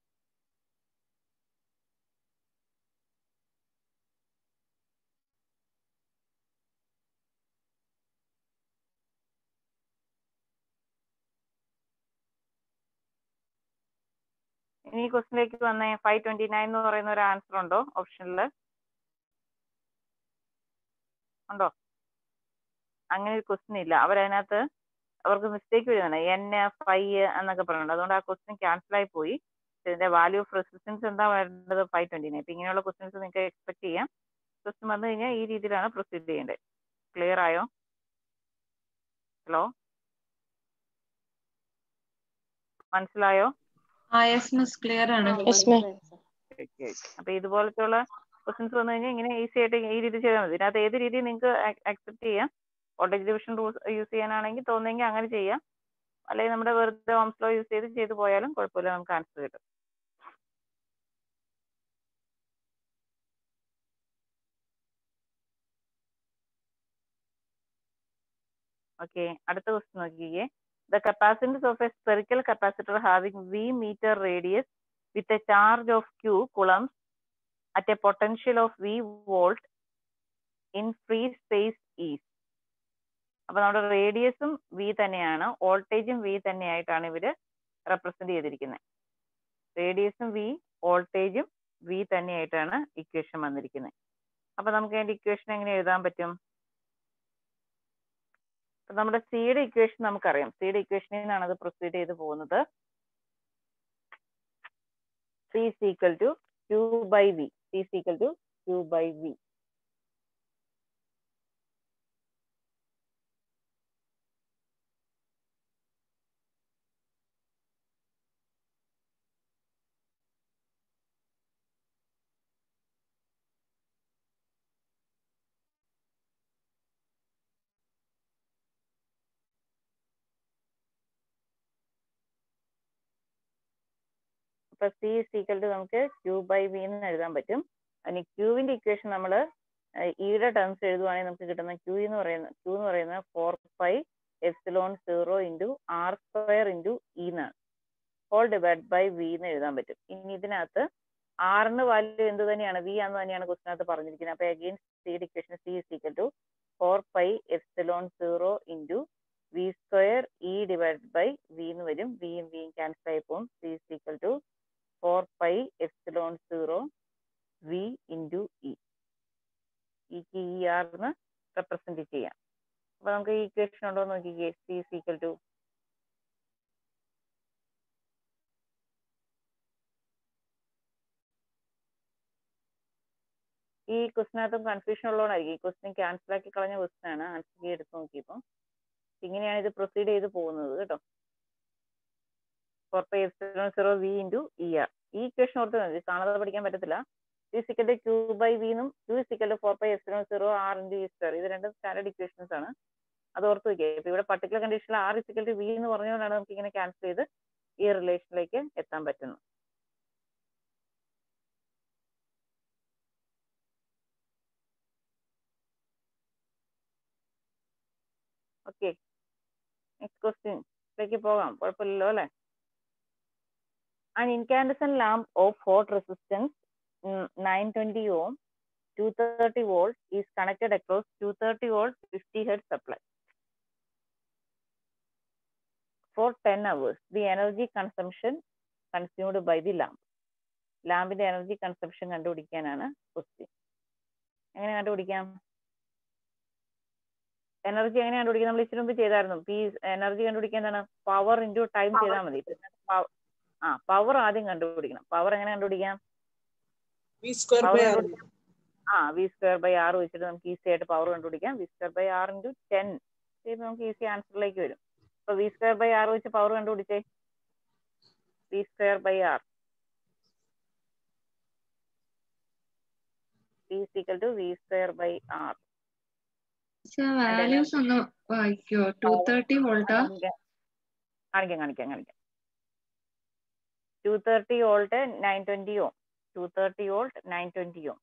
ഇനി ഈ ക്വസ്റ്റിലേക്ക് വന്നേ ഫൈവ് ട്വന്റി നയൻ എന്ന് പറയുന്ന ഒരു ആൻസർ ഉണ്ടോ ഓപ്ഷനിൽ ഉണ്ടോ അങ്ങനെ ഒരു ക്വസ്റ്റ്യൻ ഇല്ല അവരതിനകത്ത് അവർക്ക് മിസ്റ്റേക്ക് വരുന്നുണ്ട് എൻ ഫൈവ് എന്നൊക്കെ പറയുന്നുണ്ട് അതുകൊണ്ട് ആ ക്വസ്റ്റ്യൻ ക്യാൻസൽ ആയി പോയി ഇതിന്റെ വാല്യൂ ഓഫ് റെസിസ്റ്റൻസ് എന്താ വേണ്ടത് ഫൈവ് ട്വന്റി നയൻ ഇപ്പൊ ഇങ്ങനെയുള്ള ക്വസ്റ്റ്യൻസ് നിങ്ങൾക്ക് എക്സ്പെക്ട് ചെയ്യാം ക്വസ്റ്റ്യൻ വന്നു കഴിഞ്ഞാൽ ഈ രീതിയിലാണ് പ്രൊസീഡ് ചെയ്യേണ്ടത് ക്ലിയർ ആയോ ഹലോ മനസ്സിലായോ ആ യെസ് മിസ് ക്ലിയർ ആണ് Yes, ma'am. ഓക്കെ ഓക്കെ അപ്പൊ ഇതുപോലത്തെയുള്ള ക്വസ്റ്റ്യൻസ് വന്നു കഴിഞ്ഞാൽ ഇങ്ങനെ ഈസി ആയിട്ട് ഈ രീതി ചെയ്താൽ മതി ഇതിനകത്ത് ഏത് രീതി നിങ്ങൾക്ക് അക്സെപ്റ്റ് ചെയ്യാം വോൾട്ടേജ് ഡിവിഷൻ റൂൾസ് യൂസ് ചെയ്യാനാണെങ്കിൽ തോന്നുന്നെങ്കിൽ അങ്ങനെ ചെയ്യാം അല്ലെങ്കിൽ നമ്മുടെ വെറുതെ ഓംസ് ലോ യൂസ് ചെയ്ത് ചെയ്ത് പോയാലും കുഴപ്പമില്ല നമുക്ക് ആൻസർ കിട്ടും ഓക്കെ അടുത്ത ക്വസ്റ്റ്യൻ നോക്കിയേ the capacitance of a spherical capacitor having V meter radius with a charge of Q coulombs at a potential of V volt in free space is. അപ്പൊ നമ്മുടെ റേഡിയസും വി തന്നെയാണ് വോൾട്ടേജും വി തന്നെയായിട്ടാണ് ഇവര് represent ചെയ്തിരിക്കുന്നത് റേഡിയസും V വോൾട്ടേജും V തന്നെയായിട്ടാണ് equation വന്നിരിക്കുന്നത് അപ്പൊ നമുക്ക് അതിന്റെ ഇക്വേഷൻ എങ്ങനെ എഴുതാൻ പറ്റും അപ്പൊ നമ്മുടെ സിയുടെ ഇക്വേഷൻ നമുക്കറിയാം സിയുടെ ഇക്വേഷനിൽ നിന്നാണ് അത് പ്രൊസീഡ് ചെയ്ത് പോകുന്നത് C is equal to Q by V. C is equal to Q by V. അപ്പൊ സി ഇസ് ഈക്വൽ ടു നമുക്ക് ക്യൂ ബൈ വി എന്ന് എഴുതാൻ പറ്റും അതിന് ക്യൂവിന്റെ ഇക്വേഷൻ നമ്മൾ ഇയുടെ ടേംസ് എഴുതുവാണെങ്കിൽ നമുക്ക് കിട്ടുന്ന ക്യൂ എന്ന് പറയുന്ന ക്യൂ എന്ന് പറയുന്നത് four pi epsilon zero into R square into E എന്നാണ് ഹോൾ ഡിവൈഡ് ബൈ വി എന്ന് എഴുതാൻ പറ്റും ഇനി ഇതിനകത്ത് ആറിന് വാല്യൂ എന്ത് തന്നെയാണ് വി ആന്ന് തന്നെയാണ് ക്വസ്റ്റിനകത്ത് പറഞ്ഞിരിക്കുന്നത് അപ്പൊ again C equation C is equal to four pi epsilon zero into V square E divide by V എന്ന് വരും വിയും വിയും ക്യാൻസൽ ആയി പോകും C is equal to four pi epsilon zero V into E ഇക്ക് ഇ ആറിന് represent ചെയ്യാം അപ്പൊ നമുക്ക് ഈ ഇക്വേഷൻ ഉണ്ടോ എന്ന് നോക്കിക്കേ സി ഇസ് ഈക്വൽ ടു ഈ ക്വസ്റ്റിനകത്തും കൺഫ്യൂഷൻ ഉള്ളതുകൊണ്ടായിരിക്കും ഈ ക്വസ്റ്റിൻ ക്യാൻസൽ ആക്കി കളഞ്ഞ ക്വസ്റ്റൻ ആണ് ആൻസർ കീ എടുത്ത് നോക്കിയപ്പോൾ ഇങ്ങനെയാണ് ഇത് പ്രൊസീഡ് ചെയ്ത് പോകുന്നത് കേട്ടോ four pi epsilon zero V into E R ഈ ഇക്വേഷൻ ഓർത്ത് മതി കാണാതെ പഠിക്കാൻ പറ്റത്തില്ല യു സിക്കൽ ക്യൂ ബൈ വി എന്നും യു is equal four pi epsilon zero R into E square ഇത് രണ്ടും സ്റ്റാൻഡേർഡ് ഇക്വേഷൻസ് ആണ് അത് ഓർത്ത് വയ്ക്കുക ഇപ്പൊ ഇവിടെ പർട്ടിക്കുലർ കണ്ടീഷനിൽ ആർ ഇസിക്കൽ വി എന്ന് പറഞ്ഞുകൊണ്ടാണ് നമുക്ക് ഇങ്ങനെ ക്യാൻസൽ ചെയ്ത് ഈ റിലേഷനിലേക്ക് എത്താൻ പറ്റുന്നത് ഓക്കെ നെക്സ്റ്റ് ക്വസ്റ്റ്യൻ പോകാം കുഴപ്പമില്ലല്ലോ അല്ലേ an incandescent lamp of hot resistance mm, 920 ohm 230 volt is connected across 230 volt 50 hertz supply for 10 hours the energy consumption consumed by the lamp ലാമ്പിന്റെ എനർജി കൺസംഷൻ കണ്ടുപിടിക്കാനാണ് ക്വസ്റ്റ്യൻ എങ്ങനെ കണ്ടുപിടിക്കാം എനർജി എങ്ങനെ കണ്ടുപിടിക്കാം നമ്മൾ ഇച്ചിരി മുമ്പ് ചെയ്തായിരുന്നു പി എനർജി കണ്ടുപിടിക്കാൻ എന്താണ് പവർ ഇൻറ്റു ടൈം ചെയ്താൽ മതി ആ പവർ ആദ്യം കണ്ടുപിടിക്കണം പവർ എങ്ങനെ കണ്ടുപിടിക്കാം V square power by R കണ്ടുപിടിക്കാം ആ വി സ്ക്വയർ ബൈ ആർ വെച്ചിട്ട് നമുക്ക് ഈസി ആയിട്ട് പവർ കണ്ടുപിടിക്കാം V square by R into ten ചെയ്യുമ്പോൾ നമുക്ക് ഈസി ആൻസറിലേക്ക് വരും അപ്പൊ വി സ്ക്വയർ ബൈ ആർ വെച്ച് പവർ കണ്ടുപിടിച്ചേ V square by R P equal to V square by R values ഒന്ന് വായിക്കോ ടു തേർട്ടി വോൾട്ടാ കാണിക്കാം കാണിക്കാം കാണിക്കാം two thirty volt nine twenty ohm two thirty volt nine twenty ohm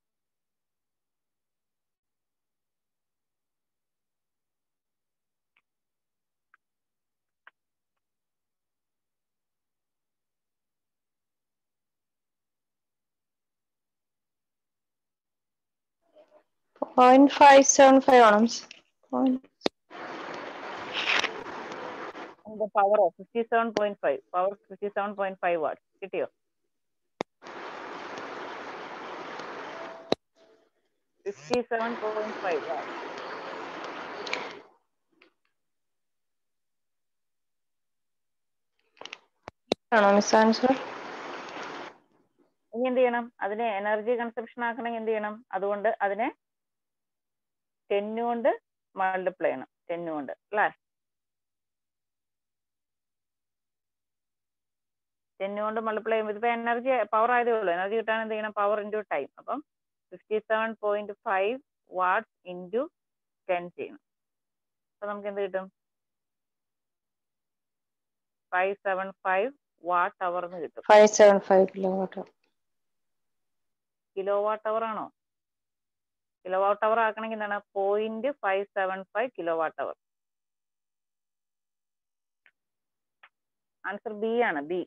Point five seven five ohms. Point power fifty seven point five power fifty seven point five watt കിട്ടിയോ fifty seven point five watt ആണോ miss answer ഇനി എന്ത് ചെയ്യണം അതിനെ energy consumption ആക്കണമെങ്കിൽ എന്ത് ചെയ്യണം അതുകൊണ്ട് അതിനെ ടെന്ന് കൊണ്ട് മൾട്ടിപ്ലൈ ചെയ്യണം ടെന്ന് കൊണ്ട് അല്ലേ ടെന്ന് കൊണ്ട് മൾട്ടിപ്ലൈ ചെയ്യുമ്പോൾ ഇതിപ്പോ എനർജി പവർ ആയതേ ഉള്ളൂ എനർജി കിട്ടാൻ എന്ത് ചെയ്യണം പവർ ഇൻറ്റു ടൈം അപ്പം fifty seven point five watts into ten ചെയ്യണം അപ്പൊ നമുക്ക് എന്ത് കിട്ടും five seven five watt hour എന്ന് കിട്ടും five seven five kilowatt kilo watt hour ആണോ കിലോ വാട്ട് അവർ ആക്കണമെങ്കിൽ എന്താണ് point five seven five kilo watt hour answer B ആണ് ബി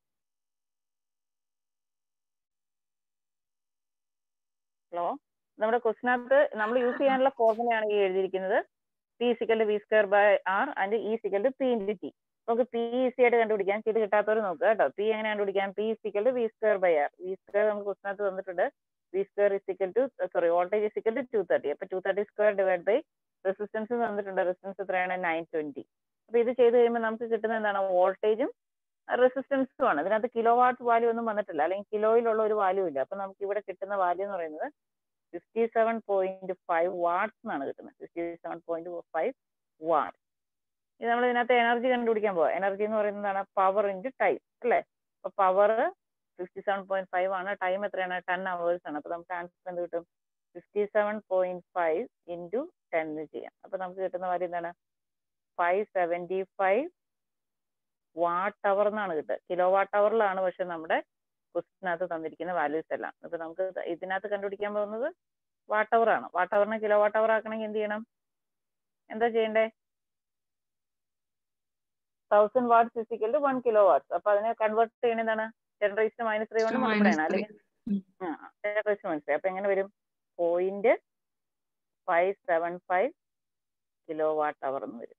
ഹലോ നമ്മുടെ ക്വസ്റ്റിനകത്ത് നമ്മൾ യൂസ് ചെയ്യാനുള്ള ഫോർമുലയാണ് ഈ എഴുതിയിരിക്കുന്നത് P is equal V square by R and E is equal P into T നമുക്ക് പി ഈസി ആയിട്ട് കണ്ടുപിടിക്കാം ചെയ്ത് കിട്ടാത്തവർ നോക്കുക കേട്ടോ പി എങ്ങനെ കണ്ടുപിടിക്കാം P is equal V square by R V square നമുക്ക് ക്വസ്റ്റിനകത്ത് തന്നിട്ടുണ്ട് V square is equal to sorry voltage is equal to two thirty അപ്പൊ two thirty square divide by resistance തന്നിട്ടുണ്ട് റെസിസ്റ്റൻസ് എത്രയാണ് നയൻ ട്വന്റി അപ്പൊ ഇത് ചെയ്ത് കഴിയുമ്പോൾ നമുക്ക് കിട്ടുന്ന എന്താണ് വോൾട്ടേജും റെസിസ്റ്റൻസും ആണ് ഇതിനകത്ത് കിലോ വാട്ട് വാല്യൂ ഒന്നും വന്നിട്ടില്ല അല്ലെങ്കിൽ കിലോയിലുള്ള ഒരു വാല്യൂ ഇല്ല അപ്പൊ നമുക്ക് ഇവിടെ കിട്ടുന്ന വാല്യൂ എന്ന് പറയുന്നത് fifty seven point five watts എന്നാണ് കിട്ടുന്നത് fifty seven point five watt ഇത് നമ്മൾ ഇതിനകത്ത് എനർജി കണ്ടുപിടിക്കാൻ പോവാം എനർജി എന്ന് പറയുന്നതാണ് പവർ ഇൻറ്റു ടൈം അല്ലേ അപ്പൊ power fifty seven point five ആണ് ടൈം എത്രയാണ് ടെൻ അവേഴ്സ് ആണ് അപ്പൊ നമുക്ക് ആൻസർ എന്ത് കിട്ടും fifty seven point five into ten ചെയ്യാം അപ്പൊ നമുക്ക് കിട്ടുന്ന വാല്യൂ എന്താണ് five seventy five watt hour എന്നാണ് കിട്ടുക കിലോ വാട്ട് അവറിലാണ് പക്ഷെ നമ്മുടെ ക്വസ്റ്റിനകത്ത് തന്നിരിക്കുന്ന വാല്യൂസ് എല്ലാം ഇപ്പൊ നമുക്ക് ഇതിനകത്ത് കണ്ടുപിടിക്കാൻ പോകുന്നത് വാട്ട് അവർ ആണ് വാട്ട് അവറിനെ കിലോ വാട്ട് അവർ ആക്കണമെങ്കിൽ എന്ത് ചെയ്യണം എന്താ ചെയ്യണ്ടേ thousand watts is equal to one kilo watts അപ്പൊ അതിനെ കൺവേർട്ട് ചെയ്യണ എന്താണ് ടെൻ റൈസ് മൈനസ് ത്രീ കൊണ്ട് So, മൾട്ടിപ്ലൈ minus ചെയ്യണം three. അല്ലെങ്കിൽ ആ ടെൻ റൈസ് മൈനസ് ത്രീ അപ്പൊ എങ്ങനെ വരും point five seven five kilo watt hour എന്ന് വരും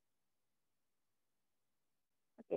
ഓക്കെ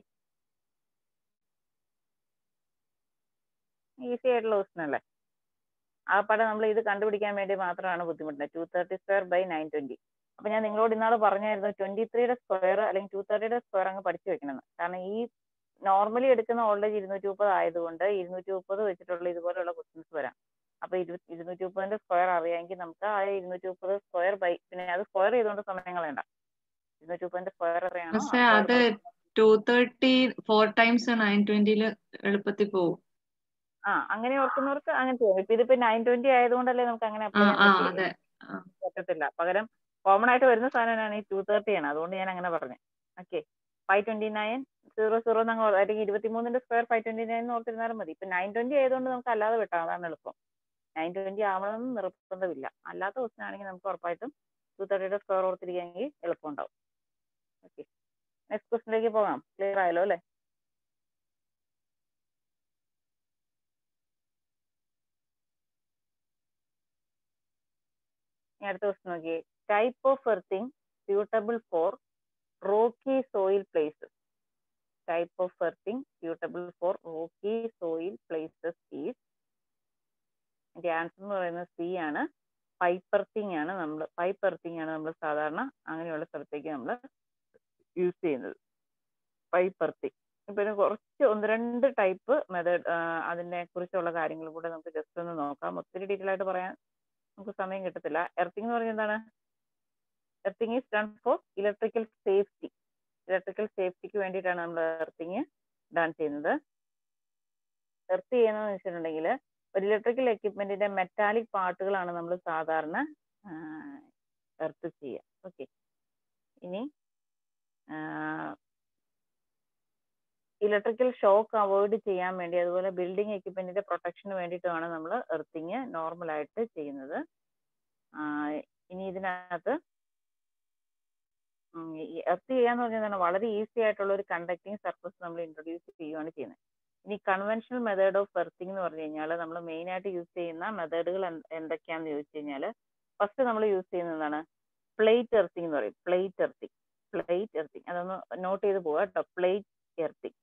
ഈസി ആയിട്ടുള്ള ക്വസ്റ്റൻ അല്ലേ ആ പടം നമ്മൾ ഇത് കണ്ടുപിടിക്കാൻ വേണ്ടി മാത്രമാണ് ബുദ്ധിമുട്ടുന്നത് two thirty square by nine twenty അപ്പൊ ഞാൻ നിങ്ങളോട് ഇന്നാൾ പറഞ്ഞായിരുന്നു ട്വന്റി ത്രീയുടെ സ്ക്വയർ അല്ലെങ്കിൽ ടു തേർട്ടിയുടെ സ്ക്വയർ അങ്ങ് പഠിച്ചു വെക്കണമെന്ന് കാരണം ഈ നോർമലി എടുക്കുന്ന വോൾട്ടേജ് ഇരുന്നൂറ്റി മുപ്പത് ആയതുകൊണ്ട് ഇരുന്നൂറ്റി മുപ്പത് വെച്ചിട്ടുള്ള ഇതുപോലുള്ള ക്വസ്റ്റ്യൻസ് വരാം അപ്പൊ ഇരു ഇരുന്നൂറ്റി മുപ്പതിന്റെ സ്ക്വയർ അറിയാമെങ്കിൽ നമുക്ക് ആ ഇരുന്നൂറ്റി മുപ്പത് സ്ക്വയർ ബൈ പിന്നെ അത് സ്ക്വയർ ചെയ്തുകൊണ്ട് സമയം കളയണ്ട ഇരുന്നൂറ്റി മുപ്പതിന്റെ സ്ക്വയർ എത്രയാണോ ആ പക്ഷെ square അത് by- two thirty four times nine ട്വന്റിയില് എളുപ്പത്തിൽ പോകും ആ അങ്ങനെ ഓർക്കുന്നവർക്ക് അങ്ങനെ ചെയ്യാം ഇപ്പൊ ഇതിപ്പോ നയൻ ട്വന്റി ആയതുകൊണ്ടല്ലേ നമുക്ക് അങ്ങനെ ആ apply ചെയ്യാൻ ആ പറ്റിയത്. അതെ ആ. പറ്റത്തില്ല പകരം കോമൺ ആയിട്ട് വരുന്ന സാധനമാണ് ഈ ടു തേർട്ടി ആണ് അതുകൊണ്ട് ഞാൻ അങ്ങനെ പറഞ്ഞു okay five twenty nine zero zero അല്ലെങ്കിൽ ഇരുപത്തിമൂന്നിന്റെ സ്ക്വയർ ഫൈവ് ട്വന്റി നയൻ എന്ന് ഓർത്തിരുന്നാലും മതി ഇപ്പൊ നയൻ ട്വന്റി ആയതുകൊണ്ട് നമുക്ക് അല്ലാതെ വെട്ടാം അതാണ് എളുപ്പം നയൻ ട്വന്റി ആവണമെന്ന് നിർബന്ധമില്ല അല്ലാത്ത ക്വസ്റ്റൻ ആണെങ്കിൽ നമുക്ക് ഉറപ്പായിട്ടും ടു തേർട്ടിയുടെ സ്ക്വയർ ഓർത്തിരിക്കുകയെങ്കിൽ എളുപ്പം ഉണ്ടാവും ഓക്കെ നെക്സ്റ്റ് ക്വസ്റ്റിലേക്ക് പോകാം ക്ലിയർ ആയല്ലോ അല്ലേ ഇനി അടുത്ത ക്വസ്റ്റൻ നോക്കിയേ type of earthing suitable for rocky soil places type of earthing suitable for rocky soil places is ഇതിന്റെ ആൻസർ എന്ന് പറയുന്നത് സി ആണ് പൈപ്പ് എർത്തിങ് ആണ് നമ്മൾ പൈപ്പ് എർത്തിങ് ആണ് നമ്മൾ സാധാരണ അങ്ങനെയുള്ള സ്ഥലത്തേക്ക് നമ്മൾ യൂസ് ചെയ്യുന്നത് പൈപ്പ് എർത്തിങ് ഇപ്പൊ ഇതിന് കുറച്ച് ഒന്ന് രണ്ട് ടൈപ്പ് മെത്തേഡ് അതിനെ കുറിച്ചുള്ള കാര്യങ്ങൾ കൂടെ നമുക്ക് ജസ്റ്റ് ഒന്ന് നോക്കാം ഒത്തിരി ഡീറ്റെയിൽ ആയിട്ട് പറയാൻ നമുക്ക് സമയം കിട്ടത്തില്ല എർത്തിങ് എന്ന് പറഞ്ഞാൽ എന്താണ് earthing is done for electrical safety electrical സേഫ്റ്റിക്ക് വേണ്ടിയിട്ടാണ് നമ്മൾ എർത്തിങ് ഡൺ ചെയ്യുന്നത് എർത്ത് ചെയ്യുന്നതെന്ന് വെച്ചിട്ടുണ്ടെങ്കിൽ ഒരു ഇലക്ട്രിക്കൽ എക്യുപ്മെന്റിന്റെ മെറ്റാലിക് പാർട്ടുകളാണ് നമ്മൾ സാധാരണ എർത്ത് ചെയ്യുക ഓക്കെ ഇനി ഇലക്ട്രിക്കൽ ഷോക്ക് അവോയ്ഡ് ചെയ്യാൻ വേണ്ടി അതുപോലെ ബിൽഡിംഗ് എക്യുപ്മെന്റിന്റെ പ്രൊട്ടക്ഷന് വേണ്ടിയിട്ടുമാണ് നമ്മൾ എർത്തിങ് നോർമൽ ആയിട്ട് ചെയ്യുന്നത് ആ, ഇനി ഇതിനകത്ത് എർത്ത് ചെയ്യാന്ന് പറഞ്ഞാൽ വളരെ ഈസി ആയിട്ടുള്ള ഒരു കണ്ടക്ടിങ് സർഫസ് നമ്മൾ ഇൻട്രൊഡ്യൂസ് ചെയ്യുകയാണ് ചെയ്യുന്നത് ഇനി കൺവെൻഷണൽ മെത്തേഡ് ഓഫ് എർത്തിങ് എന്ന് പറഞ്ഞു കഴിഞ്ഞാൽ നമ്മൾ മെയിൻ ആയിട്ട് യൂസ് ചെയ്യുന്ന മെത്തേഡുകൾ എന്തൊക്കെയാണെന്ന് ചോദിച്ചു കഴിഞ്ഞാൽ ഫസ്റ്റ് നമ്മൾ യൂസ് ചെയ്യുന്നതാണ് പ്ലേറ്റ് എർത്തിങ് എന്ന് പറയും പ്ലേറ്റ് എർത്തിങ് പ്ലേറ്റ് എർത്തിങ് അതൊന്ന് നോട്ട് ചെയ്ത് പോവാ കേട്ടോ പ്ലേറ്റ് എർത്തിങ്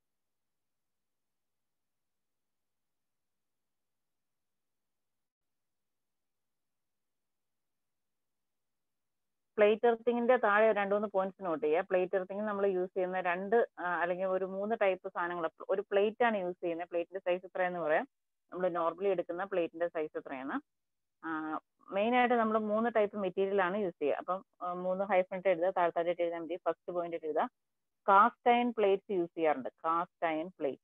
പ്ലേറ്റ് എർത്തിങ്ങിന്റെ താഴെ രണ്ട് മൂന്ന് പോയിന്റ്സ് നോട്ട് ചെയ്യുക പ്ലേറ്റ് എർത്തിങ് നമ്മൾ യൂസ് ചെയ്യുന്ന രണ്ട് ആ, അല്ലെങ്കിൽ ഒരു മൂന്ന് ടൈപ്പ് സാധനങ്ങൾ ഒരു പ്ലേറ്റ് ആണ് യൂസ് ചെയ്യുന്നത് പ്ലേറ്റിന്റെ സൈസ് എത്രയെന്ന് പറയാം നമ്മൾ നോർമലി എടുക്കുന്ന പ്ലേറ്റിന്റെ സൈസ് എത്രയാണ് മെയിൻ ആയിട്ട് നമ്മൾ മൂന്ന് ടൈപ്പ് മെറ്റീരിയൽ ആണ് യൂസ് ചെയ്യുക അപ്പം ആ, മൂന്ന് ഹൈഫ്രണ്ട് എഴുതുക താഴ്ത്തായിട്ട് എഴുതാൻ മതി ഫസ്റ്റ് പോയിന്റ് എഴുതുക കാസ്റ്റ് അയൺ പ്ലേറ്റ്സ് യൂസ് ചെയ്യാറുണ്ട് കാസ്റ്റ് അയൺ പ്ലേറ്റ്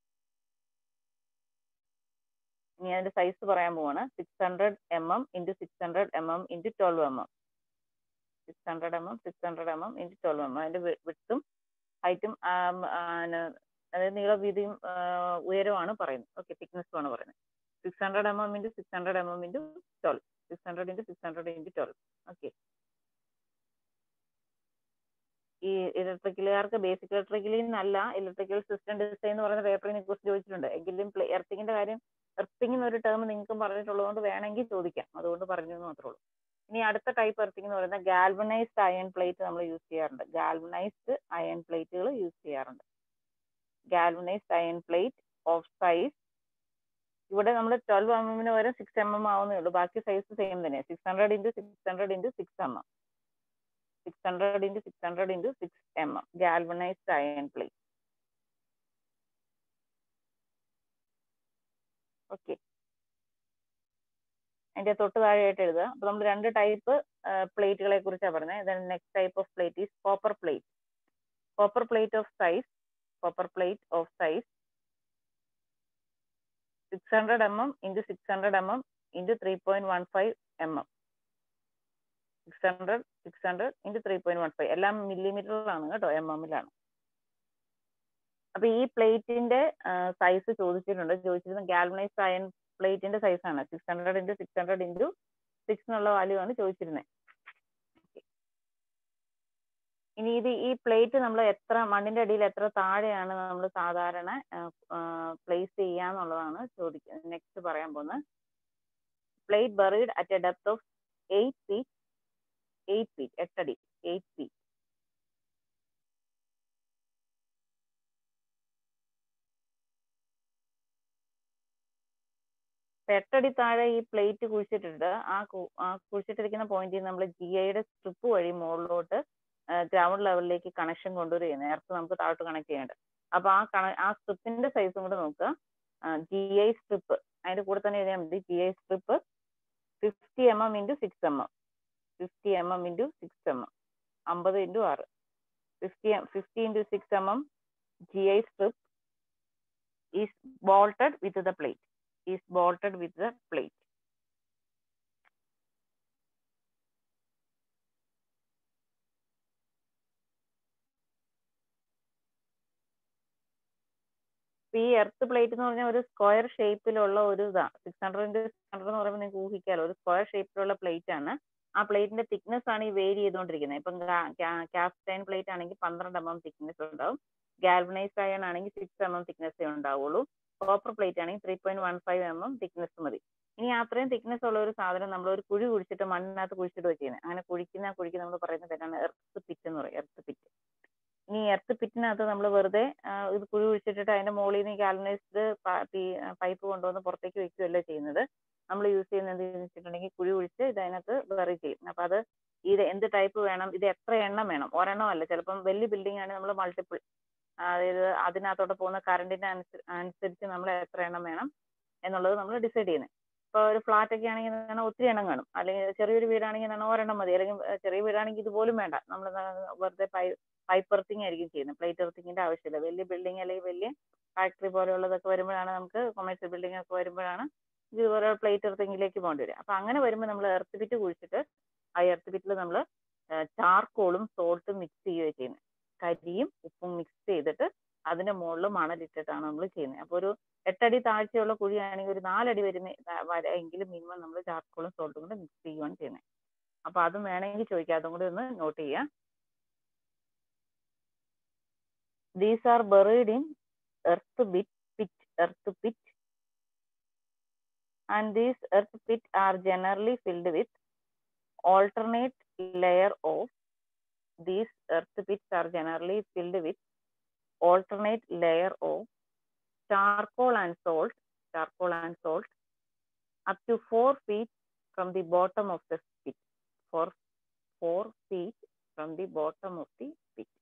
ഇനി അതിന്റെ സൈസ് പറയാൻ പോവാണ് six hundred M M into six hundred M M into twelve M M six hundred M M six hundred M M into twelve M M അതിന്റെ വിട്ടും ഹൈറ്റും അതായത് നീള വീതിയും ആ, ഉയരവുമാണ് പറയുന്നത് ഓക്കെ തിക്നെസ്സും ആണ് പറയുന്നത് six hundred M M into six hundred M M into twelve six hundred into six hundred into twelve okay ഈ ഇലക്ട്രിക്കലുകാർക്ക് ബേസിക് ഇലക്ട്രിക്കലിൽ നിന്നല്ല ഇലക്ട്രിക്കൽ സിസ്റ്റം ഡിസൈൻ എന്ന് പറയുന്ന പേപ്പറിനെ കുറിച്ച് ചോദിച്ചിട്ടുണ്ട് എങ്കിലും എർത്തിങ്ങിന്റെ കാര്യം എർത്തിങ് എന്നൊരു ടേം നിങ്ങൾക്കും പറഞ്ഞിട്ടുള്ളതുകൊണ്ട് വേണമെങ്കിൽ ചോദിക്കാം അതുകൊണ്ട് പറഞ്ഞു എന്ന് മാത്രമേ ഉള്ളൂ ഇനി അടുത്ത ടൈപ്പ് എർത്തിങ് എന്ന് പറയുന്നത് ഗാൽവനൈസ്ഡ് അയൺ പ്ലേറ്റ് നമ്മൾ യൂസ് ചെയ്യാറുണ്ട് ഗാൽവനൈസ്ഡ് അയൺ പ്ലേറ്റുകൾ യൂസ് ചെയ്യാറുണ്ട് galvanized iron plate of size ഇവിടെ നമ്മൾ ട്വൽവ് എം എമ്മിന് വരെ സിക്സ് എം എം ആവുന്നേ ഉള്ളൂ ബാക്കി സൈസ് സെയിം തന്നെ six hundred into six hundred into six M M six hundred into six hundred into six M M galvanized iron plate okay അതിന്റെ തൊട്ട് താഴെയായിട്ട് എഴുതുക അപ്പൊ നമ്മൾ രണ്ട് ടൈപ്പ് പ്ലേറ്റുകളെ കുറിച്ചാണ് പറഞ്ഞത് next type of plate is copper plate copper plate of size copper plate of size six hundred M M into six hundred M M into three point one five M M six hundred six hundred into three point one five എല്ലാം മില്ലിമീറ്ററിലാണ് കേട്ടോ M എമ്മിലാണ് അപ്പൊ ഈ പ്ലേറ്റിന്റെ size ചോദിച്ചിട്ടുണ്ട് ചോദിച്ചിരുന്ന galvanize iron പ്ലേറ്റിന്റെ size ആണ് six hundred into six hundred into six എന്നുള്ള വാല്യൂ ആണ് ചോദിച്ചിരുന്നത് ഇനി ഇത് ഈ പ്ലേറ്റ് നമ്മൾ എത്ര മണ്ണിന്റെ അടിയിൽ എത്ര താഴെയാണ് നമ്മൾ സാധാരണ പ്ലേസ് ചെയ്യാന്നുള്ളതാണ് ചോദിക്കുന്നത് നെക്സ്റ്റ് പറയാൻ പോകുന്നത് plate buried at a depth of eight feet eight feet എട്ടടി എയ്റ്റ് ഫീറ്റ് എട്ടടി താഴെ ഈ പ്ലേറ്റ് കുഴിച്ചിട്ടിട്ട് ആ കു- ആ കുഴിച്ചിട്ടിരിക്കുന്ന പോയിന്റിൽ നമ്മൾ ജി ഐയുടെ സ്ട്രിപ്പ് വഴി മുകളിലോട്ട് ഗ്രൗണ്ട് ലെവലിലേക്ക് കണക്ഷൻ കൊണ്ടുവരികയാണ് നേരത്തെ നമുക്ക് താഴോട്ട് കണക്ട് ചെയ്യേണ്ടത് അപ്പൊ ആ കണ ആ സ്ട്രിപ്പിന്റെ സൈസും കൂടെ നോക്കുക ജി ഐ സ്ട്രിപ്പ് അതിന്റെ കൂടെ തന്നെ എഴുതിയാൽ മതി G I strip fifty M M into six M M fifty M M into six M M അമ്പത് ഇൻറ്റു ആറ് fifty fifty into six M M G I strip is bolted with the plate is bolted with the plate ഈ earth plate എന്ന് പറഞ്ഞാൽ ഒരു square ഷേപ്പിലുള്ള ഒരു ഇതാ six hundred into six hundred എന്ന് പറയുമ്പോൾ നിങ്ങൾക്ക് ഊഹിക്കാലോ ഒരു സ്ക്വയർ ഷേപ്പിലുള്ള പ്ലേറ്റ് ആണ് ആ പ്ലേറ്റിന്റെ തിക്നെസ് ആണ് ഈ വേരി ചെയ്തുകൊണ്ടിരിക്കുന്നത് ഇപ്പം കാസ്റ്റൈൻ പ്ലേറ്റ് ആണെങ്കിൽ പന്ത്രണ്ട് എം എം തിക്നെസ് ഉണ്ടാവും ഗാൽവനൈസ്ഡ് അയൺ ആണെങ്കിൽ സിക്സ് എം എം തിക്നെസ്സേ ഉണ്ടാവുള്ളൂ കോപ്പർ പ്ലേറ്റ് ആണെങ്കിൽ three point one five M M thickness മതി ഇനി അത്രയും തിക്നെസ് ഉള്ള ഒരു സാധനം നമ്മൾ ഒരു കുഴി കുഴിച്ചിട്ട് മണ്ണിനകത്ത് കുഴിച്ചിട്ട് ചെയ്യുന്നത് അങ്ങനെ കുഴിക്കുന്ന കുഴിക്ക് നമ്മൾ പറയുന്ന പേരാണ് എർത്ത് പിറ്റ് എന്ന് പറയും എർത്ത് പിറ്റ് ഇനി എർത്ത് പിറ്റിനകത്ത് നമ്മൾ വെറുതെ ആ, ഇത് കുഴി കുഴിച്ചിട്ടിട്ട് അതിന്റെ മുകളിൽ നിന്ന് ഗാലനൈസ്ഡ് പൈപ്പ് കൊണ്ടുവന്ന് പുറത്തേക്ക് വെക്കുകയല്ല ചെയ്യുന്നത് നമ്മൾ യൂസ് ചെയ്യുന്നത് എന്തെന്ന് വെച്ചിട്ടുണ്ടെങ്കിൽ കുഴി കുഴിച്ച് ഇത് അതിനകത്ത് ബറി ചെയ്യും അപ്പൊ അത് ഇത് എന്ത് ടൈപ്പ് വേണം ഇത് എത്ര എണ്ണം വേണം ഒരെണ്ണം അല്ല ചിലപ്പം വലിയ ബിൽഡിംഗ് ആണ് നമ്മൾ മൾട്ടിപ്പിൾ അതായത് അതിനകത്തോട്ട് പോകുന്ന കറണ്ടിന്റെ അനുസരിച്ച് നമ്മൾ എത്ര എണ്ണം വേണം എന്നുള്ളത് നമ്മൾ ഡിസൈഡ് ചെയ്യുന്നത് ഇപ്പോൾ ഒരു ഫ്ലാറ്റ് ഒക്കെ ആണെങ്കിൽ എന്താണ് ഒത്തിരി എണ്ണം കാണും അല്ലെങ്കിൽ ചെറിയൊരു വീടാണെങ്കിൽ എന്താണ് ഒരെണ്ണം മതി അല്ലെങ്കിൽ ഏർ ചെറിയ വീടാണെങ്കിൽ ഇതുപോലും വേണ്ട നമ്മൾ വെറുതെ പൈ പൈപ്പ് എർത്തിങ് ആയിരിക്കും ചെയ്യുന്നത് പ്ലേറ്റ് എർത്തിങ്ങിന്റെ ആവശ്യമില്ല വലിയ ബിൽഡിംഗ് അല്ലെങ്കിൽ വലിയ ഫാക്ടറി പോലെയുള്ളതൊക്കെ വരുമ്പോഴാണ് നമുക്ക് കൊമേഴ്സ്യൽ ബിൽഡിംഗ് ഒക്കെ വരുമ്പോഴാണ് ഇതുപോലെ പ്ലേറ്റ് എർത്തിങ്ങിലേക്ക് പോകേണ്ടി വരിക അപ്പൊ അങ്ങനെ വരുമ്പോൾ നമ്മൾ എർത്ത് പിറ്റ് കുഴിച്ചിട്ട് ആ എർത്ത് പിറ്റിൽ നമ്മൾ ചാർക്കോളും സോൾട്ടും മിക്സ് ചെയ്യുകയാണ് ചെയ്യുന്നത് കരിയും ഉപ്പും മിക്സ് ചെയ്തിട്ട് അതിന്റെ മുകളിൽ മണലിട്ടിട്ടാണ് നമ്മൾ ചെയ്യുന്നത് അപ്പൊ ഒരു എട്ടടി താഴ്ചയുള്ള കുഴിയാണെങ്കിൽ ഒരു നാലടി വരുന്ന ത- വരെ എങ്കിലും മിനിമം നമ്മൾ ചാർക്കോളും സോൾട്ടും കൂടെ മിക്സ് ചെയ്യുകയാണ് ചെയ്യുന്നത് അപ്പൊ അതും വേണമെങ്കിൽ ചോദിക്കാം അതും കൂടി ഒന്ന് നോട്ട് ചെയ്യുക these are buried in earth bit pit earth pit and these earth pit are generally filled with alternate layer of these earth pits are generally filled with alternate layer of charcoal and salt charcoal and salt up to four feet from the bottom of the pit for four feet from the bottom of the pit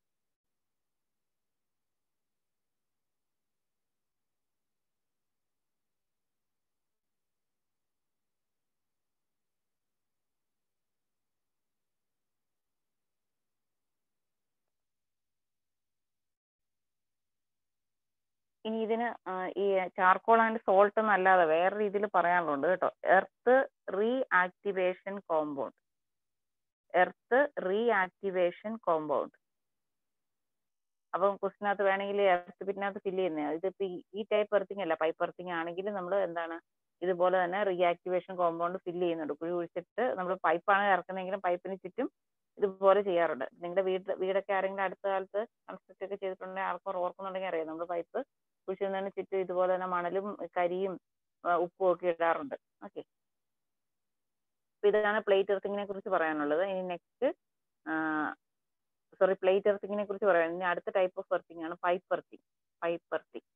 ഇനി ഇതിന് ആ, ഈ charcoal and salt എന്നല്ലാതെ വേറെ രീതിയിൽ പറയാനുണ്ട് കേട്ടോ earth reactivation compound earth reactivation compound അപ്പം ക്വസ്റ്റിനകത്ത് വേണമെങ്കിൽ എർത്ത് പിറ്റിനകത്ത് ഫില്ല് ചെയ്യുന്നത് ഇതിപ്പോ ഈ- ഈ ടൈപ്പ് എർത്തിങ് അല്ല പൈപ്പ് എർത്തിങ് ആണെങ്കിൽ നമ്മൾ എന്താണ് ഇതുപോലെ തന്നെ റീആക്ടിവേഷൻ കോമ്പൗണ്ട് ഫില്ല് ചെയ്യുന്നുണ്ട് കുഴി കുഴിച്ചിട്ട് നമ്മൾ പൈപ്പാണ് ഇറക്കുന്നതെങ്കിലും പൈപ്പിന് ചുറ്റും ഇതുപോലെ ചെയ്യാറുണ്ട് നിങ്ങളുടെ വീട് വീടൊക്കെ ആരെങ്കിലും അടുത്ത കാലത്ത് കൺസ്ട്രക്ട് ഒക്കെ ചെയ്തിട്ടുണ്ടെങ്കിൽ ആൾക്കാർ ഓർക്കുന്നുണ്ടെങ്കിൽ അറിയാം നമ്മൾ പൈപ്പ് കുഴിച്ചിടുന്നതിന് ചുറ്റും ഇതുപോലെ തന്നെ മണലും കരിയും ആ, ഉപ്പും ഒക്കെ ഇടാറുണ്ട് ഓക്കെ ഇതാണ് പ്ലേറ്റ് എർത്തിങ്ങിനെ കുറിച്ച് പറയാനുള്ളത് ഇനി നെക്സ്റ്റ് സോറി പ്ലേറ്റ് എർത്തിങ്ങിനെ കുറിച്ച് പറയാം ഇനി അടുത്ത ടൈപ്പ് ഓഫ് എർത്തിങ് ആണ് പൈപ്പ് എർത്തിങ് പൈപ്പ് എർത്തിങ്